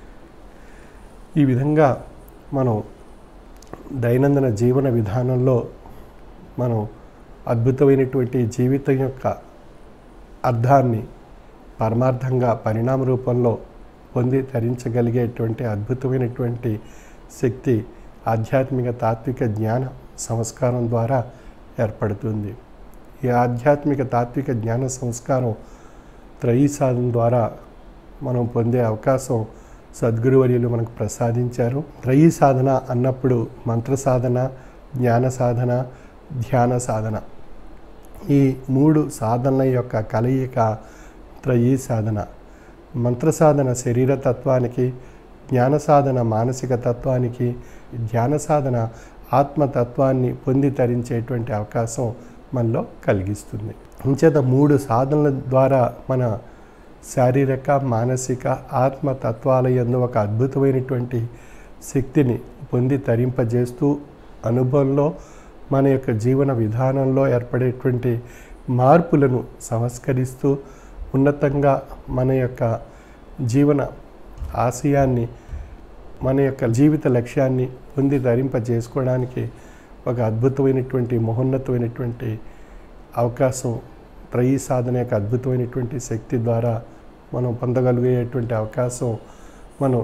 ఈ విధంగా మనం దైనందిన జీవన విధానంలో మనం అద్భుతమైనటువంటి జీవితం యొక్క అర్థాన్ని పరమార్థంగా పరిణామ రూపంలో పొంది ధరించగలిగేటువంటి అద్భుతమైనటువంటి శక్తి ఆధ్యాత్మిక తాత్విక జ్ఞాన సంస్కారం ద్వారా ఏర్పడుతుంది ఈ ఆధ్యాత్మిక తాత్విక జ్ఞాన సంస్కారం త్రయీ సాధన ద్వారా మనం పొందే అవకాశం సద్గురువర్యులు మనకు ప్రసాదించారు త్రయీ సాధన అన్నప్పుడు మంత్ర సాధన జ్ఞాన సాధన ధ్యాన సాధన ఈ మూడు సాధనల యొక్క కలయిక త్రయీ సాధన మంత్ర సాధన శరీర తత్వానికి జ్ఞాన సాధన మానసిక తత్వానికి ధ్యాన సాధన ఆత్మతత్వాన్ని పొంది తరించేటువంటి అవకాశం మనలో కలిగిస్తుంది ఇంచేత మూడు సాధనల ద్వారా మన శారీరక మానసిక ఆత్మతత్వాల యందు ఒక అద్భుతమైనటువంటి శక్తిని పొంది తరింపజేస్తూ అనుభవంలో మన యొక్క జీవన విధానంలో ఏర్పడేటువంటి మార్పులను సంస్కరిస్తూ ఉన్నతంగా మన యొక్క జీవన ఆశయాన్ని మన యొక్క జీవిత లక్ష్యాన్ని పొంది ధరింపజేసుకోవడానికి ఒక అద్భుతమైనటువంటి మహోన్నతమైనటువంటి అవకాశం త్రయీ సాధన యొక్క అద్భుతమైనటువంటి శక్తి ద్వారా మనం పొందగలిగేటువంటి అవకాశం మనం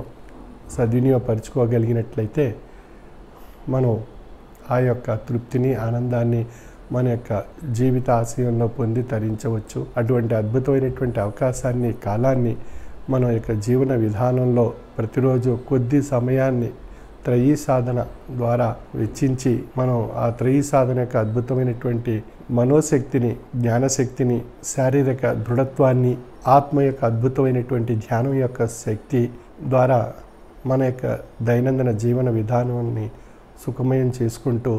సద్వినియోగపరుచుకోగలిగినట్లయితే మనం ఆ యొక్క తృప్తిని ఆనందాన్ని మన యొక్క జీవిత ఆశయంలో పొంది తరించవచ్చు అటువంటి అద్భుతమైనటువంటి అవకాశాన్ని కాలాన్ని మన యొక్క జీవన విధానంలో ప్రతిరోజు కొద్ది సమయాన్ని త్రయీ సాధన ద్వారా వెచ్చించి మనం ఆ త్రయీ సాధన యొక్క అద్భుతమైనటువంటి మనోశక్తిని జ్ఞానశక్తిని శారీరక దృఢత్వాన్ని ఆత్మ యొక్క అద్భుతమైనటువంటి ధ్యానం యొక్క శక్తి ద్వారా మన యొక్క దైనందిన జీవన విధానాన్ని సుఖమయం చేసుకుంటూ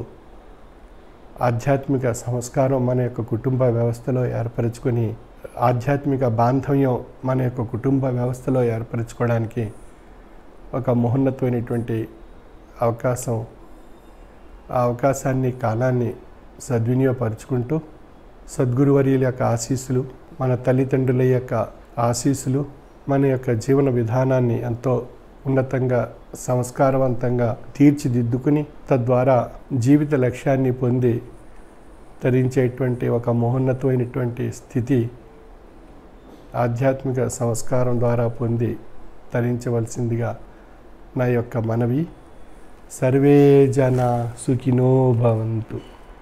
ఆధ్యాత్మిక సంస్కారం మన యొక్క కుటుంబ వ్యవస్థలో ఏర్పరచుకొని ఆధ్యాత్మిక బాంధవ్యం మన యొక్క కుటుంబ వ్యవస్థలో ఏర్పరచుకోవడానికి ఒక మహోన్నతమైనటువంటి అవకాశం ఆ అవకాశాన్ని కాలాన్ని సద్వినియోగపరుచుకుంటూ సద్గురువర్యుల యొక్క ఆశీస్సులు మన తల్లిదండ్రుల యొక్క ఆశీస్సులు మన యొక్క జీవన విధానాన్ని ఎంతో ఉన్నతంగా సంస్కారవంతంగా తీర్చిదిద్దుకుని తద్వారా జీవిత లక్ష్యాన్ని పొంది ధరించేటువంటి ఒక మహోన్నతమైనటువంటి స్థితి ఆధ్యాత్మిక సంస్కారం ద్వారా పొంది ధరించవలసిందిగా నా యొక్క మనవి సర్వే జన సుఖినో భవంతు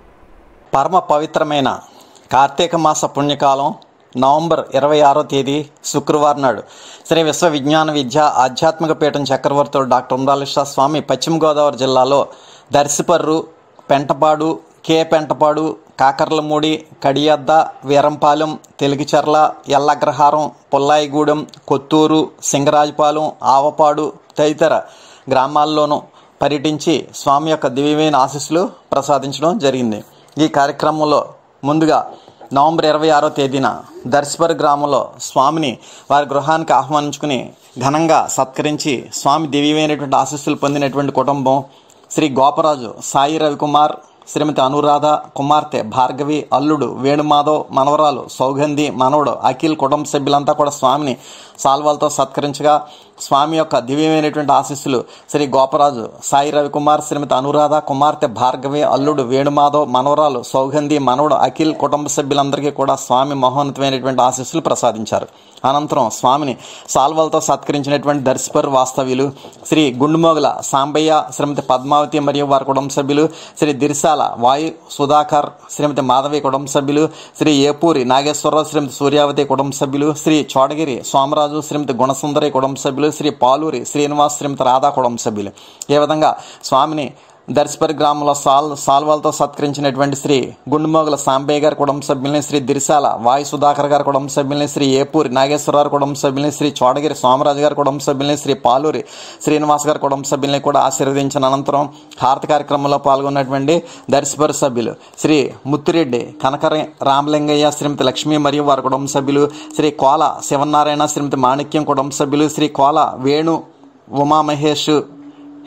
పరమ పవిత్రమైన కార్తీక మాస పుణ్యకాలం నవంబర్ ఇరవై ఆరో తేదీ శుక్రవారం నాడు శ్రీ విశ్వ విజ్ఞాన విద్య ఆధ్యాత్మిక పీఠం చక్రవర్తులు డాక్టర్ ఉమరాలిషా స్వామి పశ్చిమ గోదావరి జిల్లాలో దర్శిపర్రు పెంటపాడు కే పెంటపాడు కాకర్లమూడి కడియద్ద వీరంపాలెం తెలుగుచెర్ల ఎల్లగ్రహారం పుల్లాయిగూడెం కొత్తూరు సింగరాజపాలెం ఆవపాడు తదితర గ్రామాల్లోనూ పర్యటించి స్వామి యొక్క దివ్యమైన ఆశీస్సులు ప్రసాదించడం జరిగింది ఈ కార్యక్రమంలో ముందుగా నవంబర్ ఇరవై ఆరో తేదీన దర్శపర్ గ్రామంలో స్వామిని వారి గృహానికి ఆహ్వానించుకుని ఘనంగా సత్కరించి స్వామి దివ్యమైనటువంటి ఆశీస్సులు పొందినటువంటి కుటుంబం శ్రీ గోపరాజు సాయి రవికుమార్ శ్రీమతి అనురాధ కుమార్తె భార్గవి అల్లుడు వేణుమాధవ్ మనవరాలు సౌగంధి మనవడు అఖిల్ కుటుంబ సభ్యులంతా కూడా స్వామిని సాల్వాలతో సత్కరించగా స్వామి యొక్క దివ్యమైనటువంటి ఆశీస్సులు శ్రీ గోపరాజు సాయి రవికుమార్ శ్రీమతి అనురాధ కుమార్తె భార్గవి అల్లుడు వేణుమాధవ్ మనవరాలు సౌగంధి మనవడు అఖిల్ కుటుంబ సభ్యులందరికీ కూడా స్వామి మహోన్నతమైనటువంటి ఆశీస్సులు ప్రసాదించారు అనంతరం స్వామిని సాల్వలతో సత్కరించినటువంటి దర్శపర్ వాస్తవ్యులు శ్రీ గుండుమోగుల సాంబయ్య శ్రీమతి పద్మావతి మరియు వారి కుటుంబ సభ్యులు శ్రీ దిర్శాల వాయు సుధాకర్ శ్రీమతి మాధవి కుటుంబ సభ్యులు శ్రీ ఏపూరి నాగేశ్వరరావు శ్రీమతి సూర్యావతి కుటుంబ సభ్యులు శ్రీ చోడగిరి సోమరాజు శ్రీమతి గుణసుందరి కుటుంబ సభ్యులు శ్రీ పాలూరి శ్రీనివాస్ శ్రీమతి రాధా కుటుంబ సభ్యులు ఈ విధంగా స్వామిని దర్శపరి గ్రామంలో సాల్ సాల్వాలతో సత్కరించినటువంటి శ్రీ గుండుమోగుల సాంబయ్య గారి కుటుంబ సభ్యుల్ని శ్రీ దిరిశాల వాయు సుధాకర్ గారి కుటుంబ సభ్యుల్ని శ్రీ ఏపూరి నాగేశ్వరరావు కుటుంబ సభ్యుల్ని శ్రీ చోడగిరి సోమరాజు గారి కుటుంబ సభ్యుల్ని శ్రీ పాలూరి శ్రీనివాస్ గారి కుటుంబ సభ్యుల్ని కూడా ఆశీర్వదించిన అనంతరం హారతి కార్యక్రమంలో పాల్గొన్నటువంటి దర్శపరి సభ్యులు శ్రీ ముత్తిరెడ్డి కనకర రామలింగయ్య శ్రీమతి లక్ష్మి మరియు వారి కుటుంబ సభ్యులు శ్రీ కోల శివనారాయణ శ్రీమతి మాణిక్యం కుటుంబ సభ్యులు శ్రీ కోల వేణు ఉమామహేష్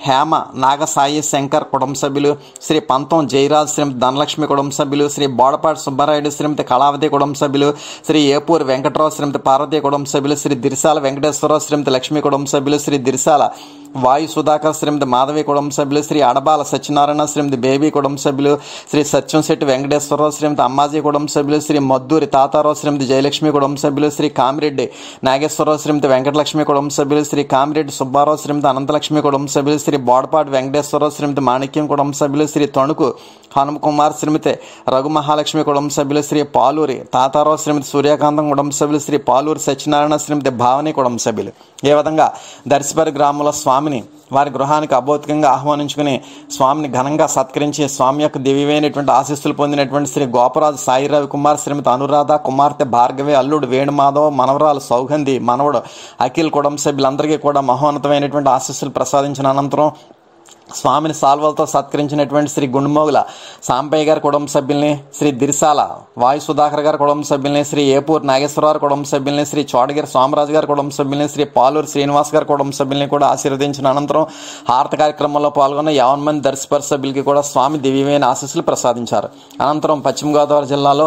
హేమ నాగసాయి శంకర్ కుటుంబ సభ్యులు శ్రీ పంతం జయరాజ్ శ్రీమతి ధనలక్ష్మి కుటుంబ సభ్యులు శ్రీ బోడపాటి సుబ్బారాయుడు శ్రీమతి కళావతి కుటుంబ సభ్యులు శ్రీ ఏపూర్ వెంకటరావు శ్రీమతి పార్వతి కుటుంబ సభ్యులు శ్రీ దిరిసాల వెంకటేశ్వరరావు శ్రీమతి లక్ష్మి కుటుంబ సభ్యులు శ్రీ దిరిసాల వాయు సుధాకర్ శ్రీమతి మాధవి కుటుంబ సభ్యులు శ్రీ అడబాల సత్యనారాయణ శ్రీమతి బేబీ కుటుంబ సభ్యులు శ్రీ సత్యంశెట్టి వెంకటేశ్వరరావు శ్రీమతి అమ్మాజీ కుటుంబ సభ్యులు శ్రీ మద్దూరి తాతారావు శ్రీమతి జయలక్ష్మి కుటుంబ సభ్యులు శ్రీ కామిరెడ్డి నాగేశ్వరరావు శ్రీమతి వెంకటలక్ష్మి కుటుంబ సభ్యులు శ్రీ కామిరెడ్డి సుబ్బారావు శ్రీమతి అనంతలక్ష్మి కుటుంబ సభ్యులు శ్రీ బోడపాటి వెంకటేశ్వరరావు శ్రీమతి మాణిక్యం కుటుంబ సభ్యులు శ్రీ తణుకు హనుమ కుమార్ శ్రీమతి రఘు మహాలక్ష్మి కుటుంబ సభ్యులు శ్రీ పాలూరి తాతారావు శ్రీమతి సూర్యకాంతం కుటుంబ సభ్యులు శ్రీ పాలూరి సత్యనారాయణ శ్రీమతి భావని కుటుంబ సభ్యులు ఏ విధంగా దర్శపరి గ్రామంలో స్వామిని వారి గృహానికి అభౌతికంగా ఆహ్వానించుకుని స్వామిని ఘనంగా సత్కరించి స్వామి యొక్క దివ్యమైనటువంటి ఆశీస్సులు పొందినటువంటి శ్రీ గోపరాజు సాయి రవి కుమార్ శ్రీమతి అనురాధ కుమార్తె భార్గవి అల్లుడు వేణుమాధవ్ మనవరాలు సౌగంధి మనవడు అఖిల్ కుటుంబ సభ్యులందరికీ కూడా మహోన్నతమైనటువంటి ఆశీస్సులు ప్రసాదించిన అనంతరం స్వామిని సాల్వలతో సత్కరించినటువంటి శ్రీ గుండుమోగుల సాంపయ్య గారి కుటుంబ సభ్యుల్ని శ్రీ దిరిసాల వాయు సుధాకర్ గారి కుటుంబ సభ్యుల్ని శ్రీ ఏపూర్ నాగేశ్వరరావు కుటుంబ సభ్యుల్ని శ్రీ చోడగిరి సోమరాజు గారి కుటుంబ సభ్యుల్ని శ్రీ పాలూరు శ్రీనివాస్ గారి కుటుంబ సభ్యుల్ని కూడా ఆశీర్వదించిన అనంతరం హారత కార్యక్రమంలో పాల్గొన్న యావన్ మంది దర్శపర సభ్యులకి కూడా స్వామి దివ్యమైన ఆశీస్సులు ప్రసాదించారు అనంతరం పశ్చిమ గోదావరి జిల్లాలో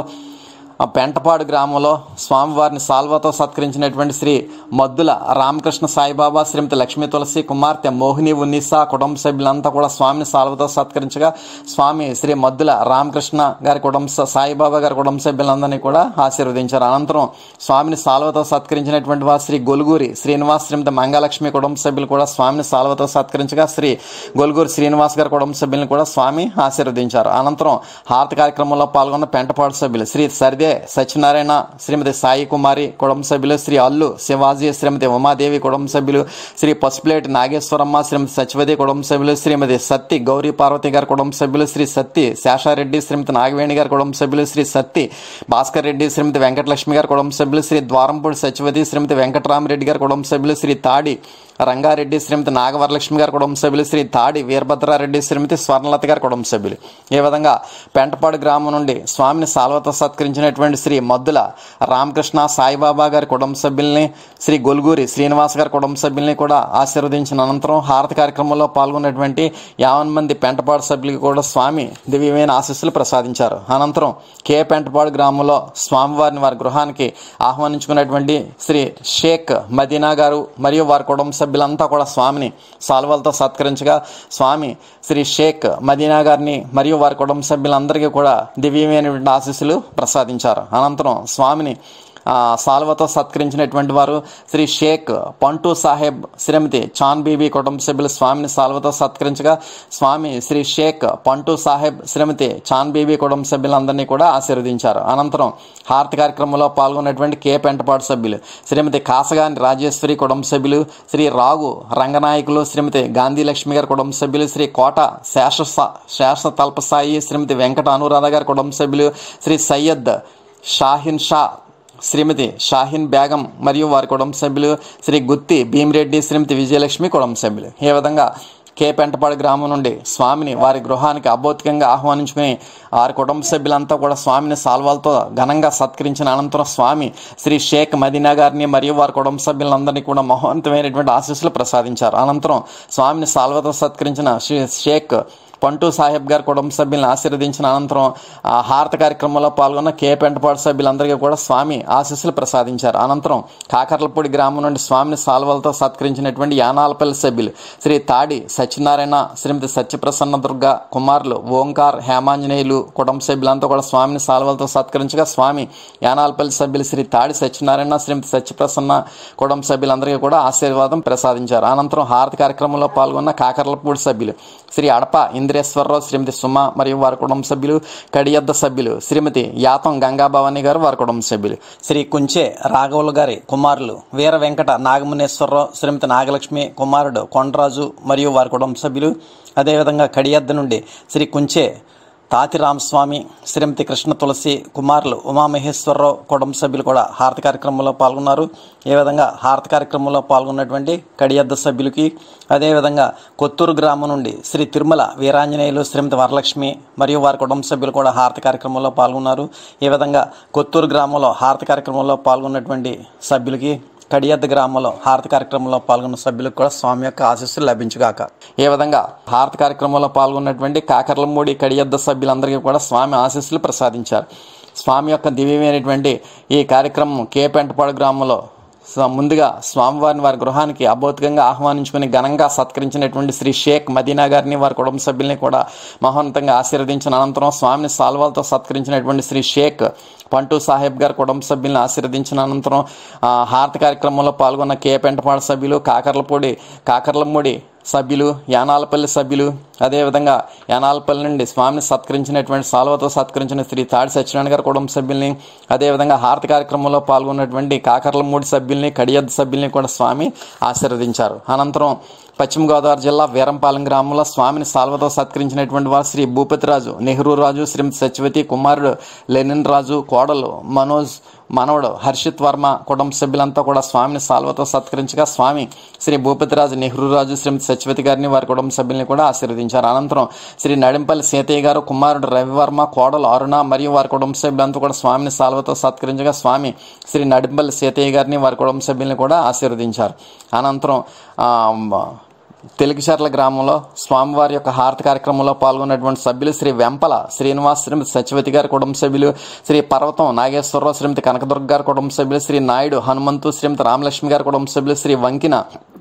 ఆ పెంటపాడు గ్రామంలో స్వామివారిని సాల్వాతో సత్కరించినటువంటి శ్రీ మద్దుల రామకృష్ణ సాయిబాబా శ్రీమతి లక్ష్మీ తులసి కుమార్తె మోహిని ఉన్నిసా కుటుంబ సభ్యులంతా కూడా స్వామిని సాల్వతో సత్కరించగా స్వామి శ్రీ మద్దుల రామకృష్ణ గారి కుటుంబ స- సాయిబాబా గారి కుటుంబ సభ్యులందరినీ కూడా ఆశీర్వదించారు అనంతరం స్వామిని సాల్వతో సత్కరించినటువంటి వారు శ్రీ గొలుగూరి శ్రీనివాస్ శ్రీమతి మంగళలక్ష్మి కుటుంబ సభ్యులు కూడా స్వామిని సాల్వతో సత్కరించగా శ్రీ గొలుగూరి శ్రీనివాస్ గారి కుటుంబ సభ్యులను కూడా స్వామి ఆశీర్వదించారు అనంతరం హారతి కార్యక్రమంలో పాల్గొన్న పెంటపాడు సభ్యులు శ్రీ సరిదే సత్యనారాయణ శ్రీమతి సాయి కుమారి కుటుంబ సభ్యులు శ్రీ అల్లు శివాజీ శ్రీమతి ఉమాదేవి కుటుంబ సభ్యులు శ్రీ పసుపులేటి నాగేశ్వరమ్మ శ్రీమతి సత్యవతి కుటుంబ సభ్యులు శ్రీమతి సత్తి గౌరీ పార్వతి గారి కుటుంబ సభ్యులు శ్రీ సత్తి శేషారెడ్డి శ్రీమతి నాగవేణి గారి కుటుంబ సభ్యులు శ్రీ సత్తి భాస్కర్ రెడ్డి శ్రీమతి వెంకటలక్ష్మి గారి కుటుంబ సభ్యులు శ్రీ ద్వారంపూడి సత్యవతి శ్రీమతి వెంకటరామరెడ్డి గారి కుటుంబ సభ్యులు శ్రీ తాడి రంగారెడ్డి శ్రీమతి నాగవరలక్ష్మి గారి కుటుంబ సభ్యులు శ్రీ తాడి వీరభద్రారెడ్డి శ్రీమతి స్వర్ణలత గారి కుటుంబ సభ్యులు ఈ విధంగా పెంటపాడు గ్రామం నుండి స్వామిని సాల్వతో సత్కరించినటువంటి శ్రీ మద్దుల రామకృష్ణ సాయిబాబా గారి కుటుంబ సభ్యుల్ని శ్రీ గొలుగూరి శ్రీనివాస్ గారి కుటుంబ సభ్యుల్ని కూడా ఆశీర్వదించిన అనంతరం హారతి కార్యక్రమంలో పాల్గొన్నటువంటి యావన్ మంది పెంటపాడు సభ్యులకి కూడా స్వామి దివ్యమైన ఆశీస్సులు ప్రసాదించారు అనంతరం కే పెంటపాడు గ్రామంలో స్వామివారిని వారి గృహానికి ఆహ్వానించుకున్నటువంటి శ్రీ షేక్ మదీనా గారు మరియు వారి కుటుంబ సభ్యులంతా కూడా స్వామిని సాల్వలతో సత్కరించగా స్వామి శ్రీ షేక్ మదీనా గారిని మరియు వారి కుటుంబ సభ్యులందరికీ కూడా దివ్యమైనటువంటి ఆశీస్సులు ప్రసాదించారు అనంతరం స్వామిని ఆ, సాల్వతో సత్కరించినటువంటి వారు శ్రీ షేక్ పంటూ సాహెబ్ శ్రీమతి చాన్ బీబీ కుటుంబ సభ్యులు స్వామిని సాల్వతో సత్కరించగా స్వామి శ్రీ షేక్ పంటూ సాహెబ్ శ్రీమతి చాన్ బీబీ కుటుంబ సభ్యులందరినీ కూడా ఆశీర్వదించారు అనంతరం హారతి కార్యక్రమంలో పాల్గొన్నటువంటి కే పెంటపాడు సభ్యులు శ్రీమతి కాసగాని రాజేశ్వరి కుటుంబ సభ్యులు శ్రీ రాగు రంగనాయకులు శ్రీమతి గాంధీ లక్ష్మి గారి కుటుంబ సభ్యులు శ్రీ కోట శేష శేష తల్పసాయి శ్రీమతి వెంకట అనురాధ గారి కుటుంబ సభ్యులు శ్రీ సయ్యద్ షాహిన్ షా శ్రీమతి షాహిన్ బేగం మరియు వారి కుటుంబ సభ్యులు శ్రీ గుత్తి భీమిరెడ్డి శ్రీమతి విజయలక్ష్మి కుటుంబ సభ్యులు ఈ విధంగా కే పెంటపాడు గ్రామం నుండి స్వామిని వారి గృహానికి అభౌతికంగా ఆహ్వానించుకుని వారి కుటుంబ సభ్యులంతా కూడా స్వామిని సాల్వాలతో ఘనంగా సత్కరించిన అనంతరం స్వామి శ్రీ షేక్ మదీనా గారిని మరియు వారి కుటుంబ సభ్యులందరినీ కూడా మహోన్నతమైనటువంటి ఆశీస్సులు ప్రసాదించారు అనంతరం స్వామిని సాల్వతో సత్కరించిన శ్రీ షేక్ పంటూ సాహెబ్ గారి కుటుంబ సభ్యులను ఆశీర్వదించిన అనంతరం ఆ హారత కార్యక్రమంలో పాల్గొన్న కే పెంటపాడు సభ్యులందరికీ కూడా స్వామి ఆశీస్సులు ప్రసాదించారు అనంతరం కాకర్లపూడి గ్రామం నుండి స్వామిని సాల్వలతో సత్కరించినటువంటి యానాలపల్లి సభ్యులు శ్రీ తాడి సత్యనారాయణ శ్రీమతి సత్యప్రసన్న దుర్గ కుమారులు ఓంకార్ హేమాంజనేయులు కుటుంబ సభ్యులంతా కూడా స్వామిని సాల్వలతో సత్కరించగా స్వామి యానాలపల్లి సభ్యులు శ్రీ తాడి సత్యనారాయణ శ్రీమతి సత్యప్రసన్న కుటుంబ సభ్యులందరికీ కూడా ఆశీర్వాదం ప్రసాదించారు అనంతరం హారతి కార్యక్రమంలో పాల్గొన్న కాకర్లపూడి సభ్యులు శ్రీ అడప ఇంద్రేశ్వరరావు శ్రీమతి సుమ మరియు వారి కుటుంబ సభ్యులు కడియద్ద సభ్యులు శ్రీమతి యాతం గంగాభవాని గారు వారి కుటుంబ సభ్యులు శ్రీ కుంచే రాఘవులు గారి కుమారులు వీర వెంకట నాగమునేశ్వరరావు శ్రీమతి నాగలక్ష్మి కుమారుడు కొండరాజు మరియు వారి కుటుంబ సభ్యులు అదేవిధంగా కడియద్ద నుండి శ్రీ కుంచే తాతి రామస్వామి శ్రీమతి కృష్ణ తులసి కుమారులు ఉమామహేశ్వరరావు కుటుంబ సభ్యులు కూడా హారతి కార్యక్రమంలో పాల్గొన్నారు ఏ విధంగా హారతి కార్యక్రమంలో పాల్గొన్నటువంటి కడియద్ద సభ్యులకి అదేవిధంగా కొత్తూరు గ్రామం నుండి శ్రీ తిరుమల వీరాంజనేయులు శ్రీమతి వరలక్ష్మి మరియు వారి కుటుంబ సభ్యులు కూడా హారతి కార్యక్రమంలో పాల్గొన్నారు ఈ విధంగా కొత్తూరు గ్రామంలో హారతి కార్యక్రమంలో పాల్గొన్నటువంటి సభ్యులకి కడియద్ద గ్రామంలో హారతి కార్యక్రమంలో పాల్గొన్న సభ్యులకు కూడా స్వామి యొక్క ఆశీస్సులు లభించుగాక ఏ విధంగా హారతి కార్యక్రమంలో పాల్గొన్నటువంటి కాకర్లమూడి కడియద్ద సభ్యులందరికీ కూడా స్వామి ఆశీస్సులు ప్రసాదించారు స్వామి యొక్క దివ్యమైనటువంటి ఈ కార్యక్రమం కే పెంటపాడు గ్రామంలో స- ముందుగా స్వామివారిని వారి గృహానికి అభౌతికంగా ఆహ్వానించుకుని ఘనంగా సత్కరించినటువంటి శ్రీ షేక్ మదీనా గారిని వారి కుటుంబ సభ్యుల్ని కూడా మహోన్నతంగా ఆశీర్వదించిన అనంతరం స్వామిని సాల్వాలతో సత్కరించినటువంటి శ్రీ షేక్ పంటూ సాహెబ్ గారి కుటుంబ సభ్యుల్ని ఆశీర్వదించిన అనంతరం ఆ, హారతి కార్యక్రమంలో పాల్గొన్న కే పెంటపాడు సభ్యులు కాకర్లపూడి కాకర్లమూడి సభ్యులు యానాలపల్లి సభ్యులు అదేవిధంగా యానాలపల్లి నుండి స్వామిని సత్కరించినటువంటి సాల్వతో సత్కరించిన శ్రీ తాడి సత్యనారాయణ గారి కుటుంబ సభ్యుల్ని అదేవిధంగా హారతి కార్యక్రమంలో పాల్గొన్నటువంటి కాకర్లమూడి సభ్యుల్ని కడియద్దు సభ్యుల్ని కూడా స్వామి ఆశీర్వదించారు అనంతరం పశ్చిమ గోదావరి జిల్లా వీరంపాలెం గ్రామంలో స్వామిని సాల్వతో సత్కరించినటువంటి వారు శ్రీ భూపతిరాజు నెహ్రూ రాజు శ్రీమతి సత్యవతి కుమారుడు లెనిన్ రాజు కోడలు మనోజ్ మనవడు హర్షిత్ వర్మ కుటుంబ సభ్యులంతా కూడా స్వామిని సాల్వతో సత్కరించగా స్వామి శ్రీ భూపతిరాజు నెహ్రూ రాజు శ్రీమతి సత్యవతి గారిని వారి కుటుంబ సభ్యుల్ని కూడా ఆశీర్వదించారు అనంతరం శ్రీ నడింపల్లి సీతయ్య గారు కుమారుడు రవివర్మ కోడలు అరుణ మరియు వారి కుటుంబ సభ్యులంతా కూడా స్వామిని సాల్వతో సత్కరించగా స్వామి శ్రీ నడింపల్లి సీతయ్య గారిని వారి కుటుంబ సభ్యుల్ని కూడా ఆశీర్వదించారు అనంతరం ఆ, తెలుగుచర్ల గ్రామంలో స్వామివారి యొక్క హారతి కార్యక్రమంలో పాల్గొన్నటువంటి సభ్యులు శ్రీ వెంపల శ్రీనివాస్ శ్రీమతి సత్యవతి గారి కుటుంబ సభ్యులు శ్రీ పర్వతం నాగేశ్వరరావు శ్రీమతి కనకదుర్గ గారి కుటుంబ సభ్యులు శ్రీ నాయుడు హనుమంతు శ్రీమతి రామలక్ష్మి గారి కుటుంబ సభ్యులు శ్రీ వంకిన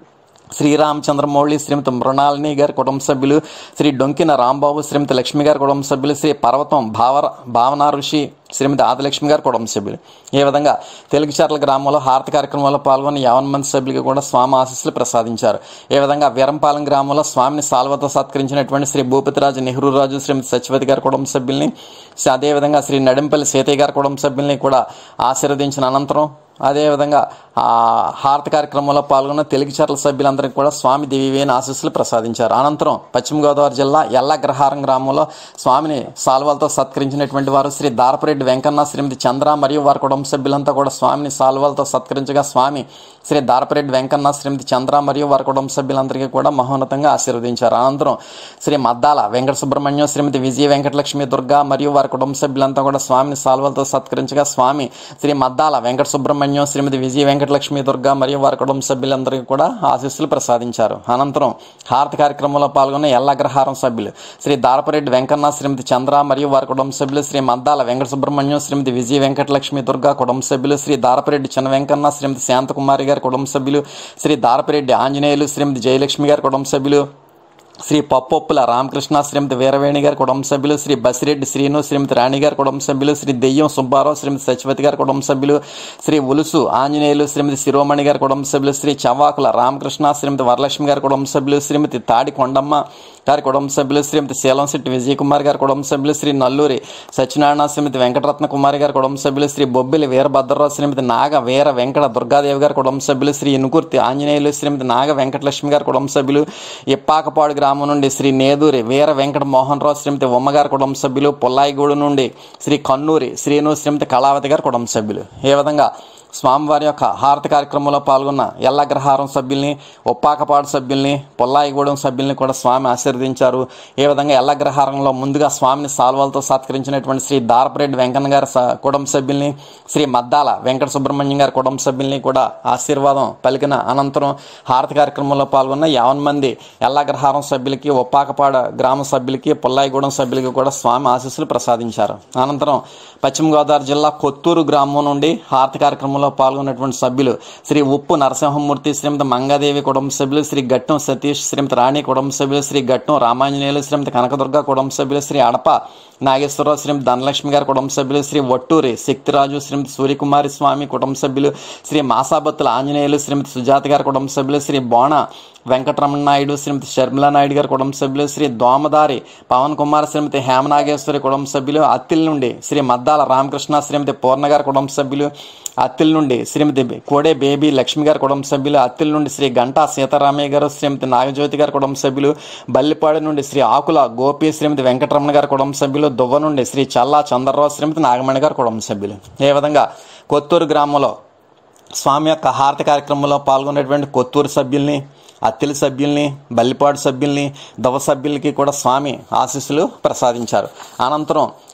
శ్రీరామచంద్రమౌళి శ్రీమతి మృణాలిని గారి కుటుంబ సభ్యులు శ్రీ డొంకిన రాంబాబు శ్రీమతి లక్ష్మి గారి కుటుంబ సభ్యులు శ్రీ పర్వతం భావ భావన ఋషి శ్రీమతి ఆదిలక్ష్మి గారి కుటుంబ సభ్యులు ఈ విధంగా తెలుగుచర్ల గ్రామంలో హారతి కార్యక్రమంలో పాల్గొన్న యావన్ మంది సభ్యులకు కూడా స్వామి ఆశీస్సులు ప్రసాదించారు ఈ విధంగా వీరంపాలెం గ్రామంలో స్వామిని సాల్వతో సత్కరించినటువంటి శ్రీ భూపతిరాజు నెహ్రూ రాజు శ్రీమతి సత్యవతి గారి కుటుంబ సభ్యుల్ని అదేవిధంగా శ్రీ నడింపల్లి సీతయ్య గారి కుటుంబ సభ్యుల్ని కూడా ఆశీర్వదించిన అనంతరం అదేవిధంగా ఆ హారతి కార్యక్రమంలో పాల్గొన్న తెలుగుచర్ల సభ్యులందరికీ కూడా స్వామి దివ్యమైన ఆశీస్సులు ప్రసాదించారు అనంతరం పశ్చిమ గోదావరి జిల్లా ఎల్లగ్రహారం గ్రామంలో స్వామిని సాల్వాలతో సత్కరించినటువంటి వారు శ్రీ దారపరెడ్డి వెంకన్న శ్రీమతి చంద్ర మరియు వారి కుటుంబ సభ్యులంతా కూడా స్వామిని సాల్వాలతో సత్కరించగా స్వామి శ్రీ దారపరెడ్డి వెంకన్న శ్రీమతి చంద్ర మరియు వారి కుటుంబ సభ్యులందరికీ కూడా మహోన్నతంగా ఆశీర్వదించారు అనంతరం శ్రీ మద్దాల వెంకట సుబ్రహ్మణ్యం శ్రీమతి విజయ వెంకటలక్ష్మి దుర్గా మరియు వారి కుటుంబ సభ్యులంతా కూడా స్వామిని సాల్వలతో సత్కరించగా స్వామి శ్రీ మద్దాల వెంకట సుబ్రహ్మణ్యం శ్రీమతి విజయ వెంకటలక్ష్మి దుర్గా మరియు వారి కుటుంబ సభ్యులందరికీ కూడా ఆశీస్సులు ప్రసాదించారు అనంతరం హారతి కార్యక్రమంలో పాల్గొన్న ఎల్లగ్రహారం సభ్యులు శ్రీ దారపరెడ్డి వెంకన్న శ్రీమతి చంద్ర మరియు వారి కుటుంబ సభ్యులు శ్రీ మద్దాల వెంకట సుబ్రహ్మణ్యం శ్రీమతి విజయ వెంకటలక్ష్మి దుర్గా కుటుంబ సభ్యులు శ్రీ దారపరెడ్డి చిన్న వెంకన్న శ్రీమతి శాంతకుమారి గారి కుటుంబ సభ్యులు శ్రీ దారపరెడ్డి ఆంజనేయులు శ్రీమతి జయలక్ష్మి గారి కుటుంబ సభ్యులు శ్రీ పప్పొప్పుల రామకృష్ణ శ్రీమతి వీరవేణి గారి కుటుంబ సభ్యులు శ్రీ బసిరెడ్డి శ్రీను శ్రీమతి రాణి గారి కుటుంబ సభ్యులు శ్రీ దెయ్యం సుబ్బారావు శ్రీమతి సత్యవతి గారి కుటుంబ సభ్యులు శ్రీ ఉలుసు ఆంజనేయులు శ్రీమతి శిరోమణి గారి కుటుంబ సభ్యులు శ్రీ చవాకుల రామకృష్ణ శ్రీమతి వరలక్ష్మి గారి కుటుంబ సభ్యులు శ్రీమతి తాడి కొండమ్మ గారి కుటుంబ సభ్యులు శ్రీమతి శీలంశెట్టి విజయ్ కుమార్ గారి కుటుంబ సభ్యులు శ్రీ నల్లూరి సత్యనారాయణ శ్రీమతి వెంకటరత్న కుమారి గారి కుటుంబ సభ్యులు శ్రీ బొబ్బిలి వీరభద్రరావు శ్రీమతి నాగ వీర వెంకట దుర్గాదేవి గారి కుటుంబ సభ్యులు శ్రీ ఇనుకుర్తి ఆంజనేయులు శ్రీమతి నాగ వెంకటలక్ష్మి గారి కుటుంబ సభ్యులు ఇప్పాకపాడు గ్రామం నుండి శ్రీ నేదూరి వీర వెంకట మోహన్ రావు శ్రీమతి ఉమ్మగారి కుటుంబ సభ్యులు పుల్లాయిగూడు నుండి శ్రీ కన్నూరి శ్రీను శ్రీమతి కళావతి గారి కుటుంబ సభ్యులు ఏ విధంగా స్వామివారి యొక్క హారతి కార్యక్రమంలో పాల్గొన్న ఎల్లగ్రహారం సభ్యుల్ని ఒప్పాకపాడు సభ్యుల్ని పొల్లాయిగూడెం సభ్యుల్ని కూడా స్వామి ఆశీర్వదించారు ఏ విధంగా ఎల్లగ్రహారంలో ముందుగా స్వామిని సాల్వాలతో సత్కరించినటువంటి శ్రీ దారపరెడ్డి వెంకన్న గారి స- కుటుంబ సభ్యుల్ని శ్రీ మద్దాల వెంకట సుబ్రహ్మణ్యం గారి కుటుంబ సభ్యుల్ని కూడా ఆశీర్వాదం పలికిన అనంతరం హారతి కార్యక్రమంలో పాల్గొన్న యావన్ మంది ఎల్లగ్రహారం సభ్యులకి ఒప్పాకపాడ గ్రామ సభ్యులకి పొల్లాయిగూడెం సభ్యులకి కూడా స్వామి ఆశీస్సులు ప్రసాదించారు అనంతరం పశ్చిమ గోదావరి జిల్లా కొత్తూరు గ్రామం నుండి హారతి కార్యక్రమంలో పాల్గొన్నటువంటి సభ్యులు శ్రీ ఉప్పు నరసింహమూర్తి శ్రీమతి మంగాదేవి కుటుంబ సభ్యులు శ్రీ గట్టం సతీష్ శ్రీమతి రాణి కుటుంబ సభ్యులు శ్రీ గట్టం రామాంజనేయులు శ్రీమతి కనకదుర్గ కుటుంబ సభ్యులు శ్రీ అడప నాగేశ్వరరావు శ్రీమతి ధనలక్ష్మి గారి కుటుంబ సభ్యులు శ్రీ వట్టూరి శక్తిరాజు శ్రీమతి సూర్యకుమారి స్వామి కుటుంబ సభ్యులు శ్రీ మాసాబత్తుల ఆంజనేయులు శ్రీమతి సుజాత గారి కుటుంబ సభ్యులు శ్రీ బోణ వెంకటరమణ నాయుడు శ్రీమతి షర్మిలా నాయుడు గారి కుటుంబ సభ్యులు శ్రీ దోమదారి పవన్ కుమార్ శ్రీమతి హేమనాగేశ్వరి కుటుంబ సభ్యులు అత్తిల్ నుండి శ్రీ మద్దాల రామకృష్ణ శ్రీమతి పూర్ణ గారి కుటుంబ సభ్యులు అత్తిల్ నుండి శ్రీమతి కోడే బేబీ లక్ష్మి గారి కుటుంబ సభ్యులు అత్తిల్ నుండి శ్రీ గంటా సీతారామయ్య గారు శ్రీమతి నాగజ్యోతి గారి కుటుంబ సభ్యులు బల్లిపాడు నుండి శ్రీ ఆకుల గోపి శ్రీమతి వెంకటరమణ గారి కుటుంబ సభ్యులు దువ్వ నుండి శ్రీ చల్లా చంద్రరావు శ్రీమతి నాగమణి గారి కుటుంబ సభ్యులు ఏ విధంగా కొత్తూరు గ్రామంలో స్వామి యొక్క హారతి కార్యక్రమంలో పాల్గొనేటువంటి కొత్తూరు సభ్యుల్ని అత్తిలి సభ్యుల్ని బల్లిపాడు సభ్యుల్ని దవ సభ్యులకి కూడా స్వామి ఆశీస్సులు ప్రసాదించారు అనంతరం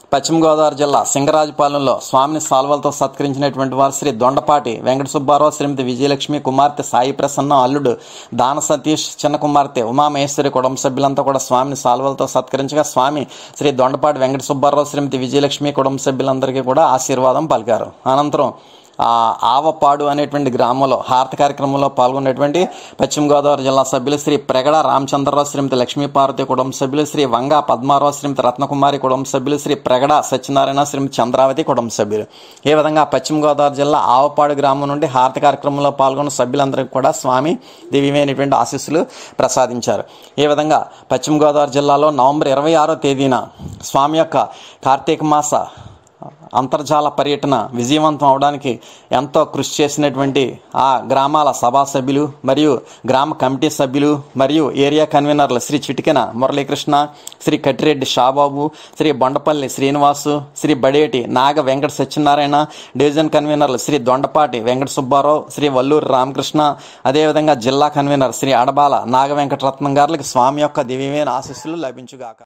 పశ్చిమ గోదావరి జిల్లా సింగరాజపాలెంలో స్వామిని సాల్వలతో సత్కరించినటువంటి వారు శ్రీ దొండపాటి వెంకట సుబ్బారావు శ్రీమతి విజయలక్ష్మి కుమార్తె సాయి ప్రసన్న అల్లుడు దాన సతీష్ చిన్న కుమార్తె ఉమామహేశ్వరి కుటుంబ సభ్యులంతా కూడా స్వామిని సాల్వలతో సత్కరించగా స్వామి శ్రీ దొండపాటి వెంకట సుబ్బారావు శ్రీమతి విజయలక్ష్మి కుటుంబ సభ్యులందరికీ కూడా ఆశీర్వాదం పలికారు అనంతరం ఆ ఆవపాడు అనేటువంటి గ్రామంలో హారతి కార్యక్రమంలో పాల్గొన్నటువంటి పశ్చిమ గోదావరి జిల్లా సభ్యులు శ్రీ ప్రగడ రామచంద్రరావు శ్రీమతి లక్ష్మీపార్వతి కుటుంబ సభ్యులు శ్రీ వంగ పద్మారావు శ్రీమతి రత్నకుమారి కుటుంబ సభ్యులు శ్రీ ప్రగడ సత్యనారాయణ శ్రీమతి చంద్రావతి కుటుంబ సభ్యులు ఈ విధంగా పశ్చిమ గోదావరి జిల్లా ఆవపాడు గ్రామం నుండి హారతి కార్యక్రమంలో పాల్గొన్న సభ్యులందరికీ కూడా స్వామి దివ్యమైనటువంటి ఆశీస్సులు ప్రసాదించారు ఈ విధంగా పశ్చిమ గోదావరి జిల్లాలో నవంబర్ ఇరవై ఆరో తేదీన స్వామి యొక్క కార్తీక మాస అంతర్జాల పర్యటన విజయవంతం అవడానికి ఎంతో కృషి చేసినటువంటి ఆ గ్రామాల సభా సభ్యులు మరియు గ్రామ కమిటీ సభ్యులు మరియు area conveners Shri Chitikena Muralikrishna Shri Kattireddy Shababu Shri Bondapalli Srinivasu Shri Badeti Naga Venkata Satyanarayana division conveners Shri Dondapati Venkata Subbarao Shri Valluri Ramakrishna అదేవిధంగా జిల్లా కన్వీనర్ శ్రీ అడబాల నాగ వెంకటరత్నం గారికి స్వామి యొక్క దివ్యమైన ఆశీస్సులు లభించుగాక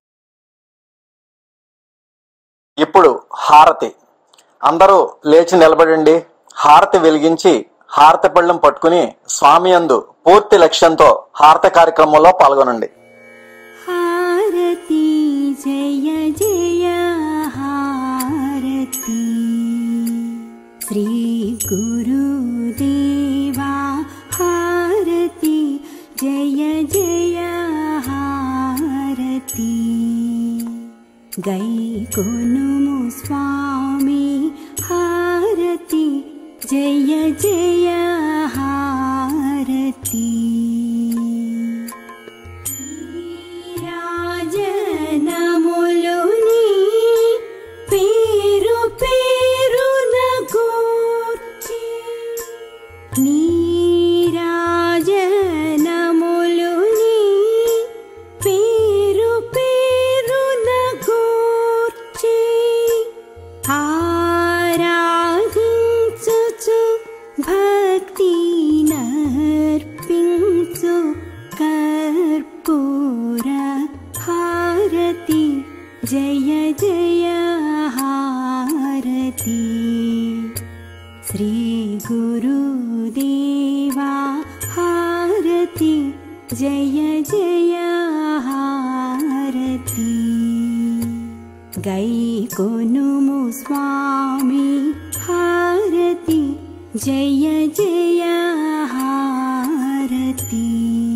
ఇప్పుడు హారతి అందరూ లేచి నిలబడండి హారతి వెలిగించి హారతి పళ్ళెం పట్టుకుని స్వామి అందు పూర్తి లక్ష్యంతో హారతి కార్యక్రమంలో పాల్గొనండి हारती जय जय हारती श्रीगुरुदेवा हारती जय जय हारती गैकोनुमु स्वामी हारती जय जय हारती రాజనములుని పేరు పేరున గూర్చి నీరాజనములుని పేరు పేరున గూర్చి ఆరాధించుచు భక్తి నర్పించు కర్పూర హారతి జయ జయ హారతి శ్రీ గురుదేవా హారతి జయ జయ హారతి గై కొనుము స్వామి హారతి జయ జయ హారతి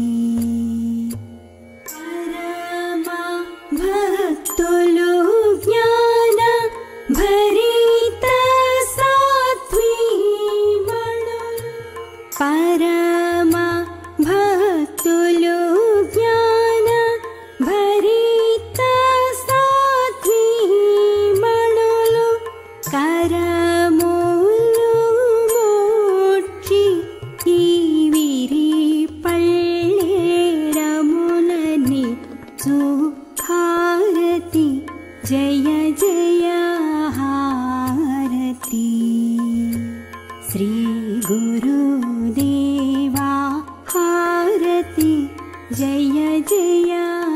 పరమ భక్తులు జ్ఞాన భరిత సాత్వీమణులు పరమ భక్తులు జ్ఞాన భరిత సాత్వీమణులు కరములు మోక్షి ఈ విరి పళ్ళేరములని హారతి జయ జయ హారతి శ్రీ గురుదేవా హారతి జయ జయ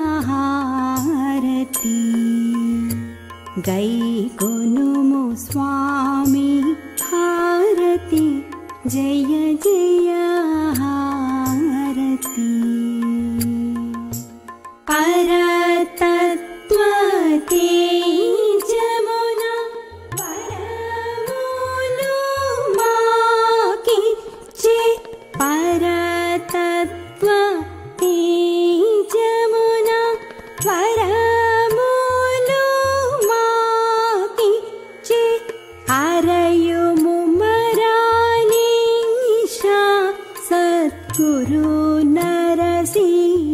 హారతి గై కొనుము స్వామి హారతి జయ జయ హారతి పరతత్వతే జమున పరములు మాకిచ్చే పరతత్వతే జమున పరములు మాకిచ్చే అరయుము మరాలీషా సద్గురు నరసి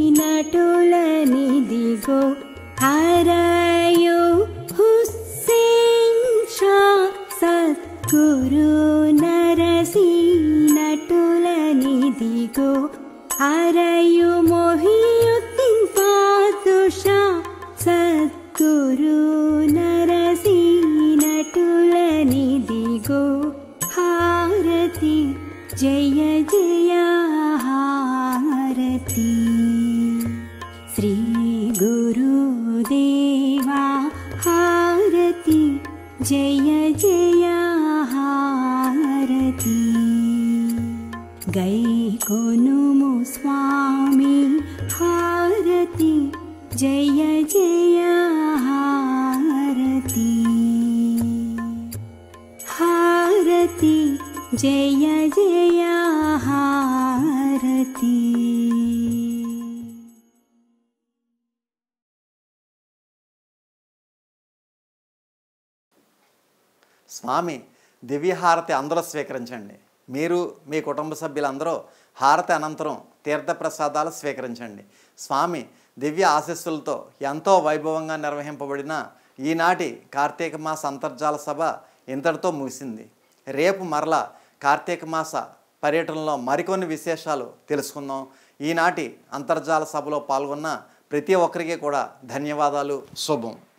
నటులనిదిగో హరయు హుస్సేన్ షా సద్గురు నరసి నటులనిదిగో హరయు మొహియుద్దీన్ పాదుషా సద్గురు నరసి నటులనిదిగో హారతి జయ జయ హారతి శ్రీ గురుదేవా హారతి जय जय हारती गै कोनुमु स्वामी हारति जय जय हारति हारति जय जय हारति స్వామి దివ్యహారతి అందరూ స్వీకరించండి మీరు మీ కుటుంబ సభ్యులందరూ హారతి అనంతరం తీర్థప్రసాదాలు స్వీకరించండి స్వామి దివ్య ఆశీస్సులతో ఎంతో వైభవంగా నిర్వహింపబడిన ఈనాటి కార్తీక మాస అంతర్జాల సభ ఇంతటితో ముగిసింది రేపు మరలా కార్తీక మాస పర్యటనలో మరికొన్ని విశేషాలు తెలుసుకుందాం ఈనాటి అంతర్జాల సభలో పాల్గొన్న ప్రతి ఒక్కరికి కూడా ధన్యవాదాలు శుభం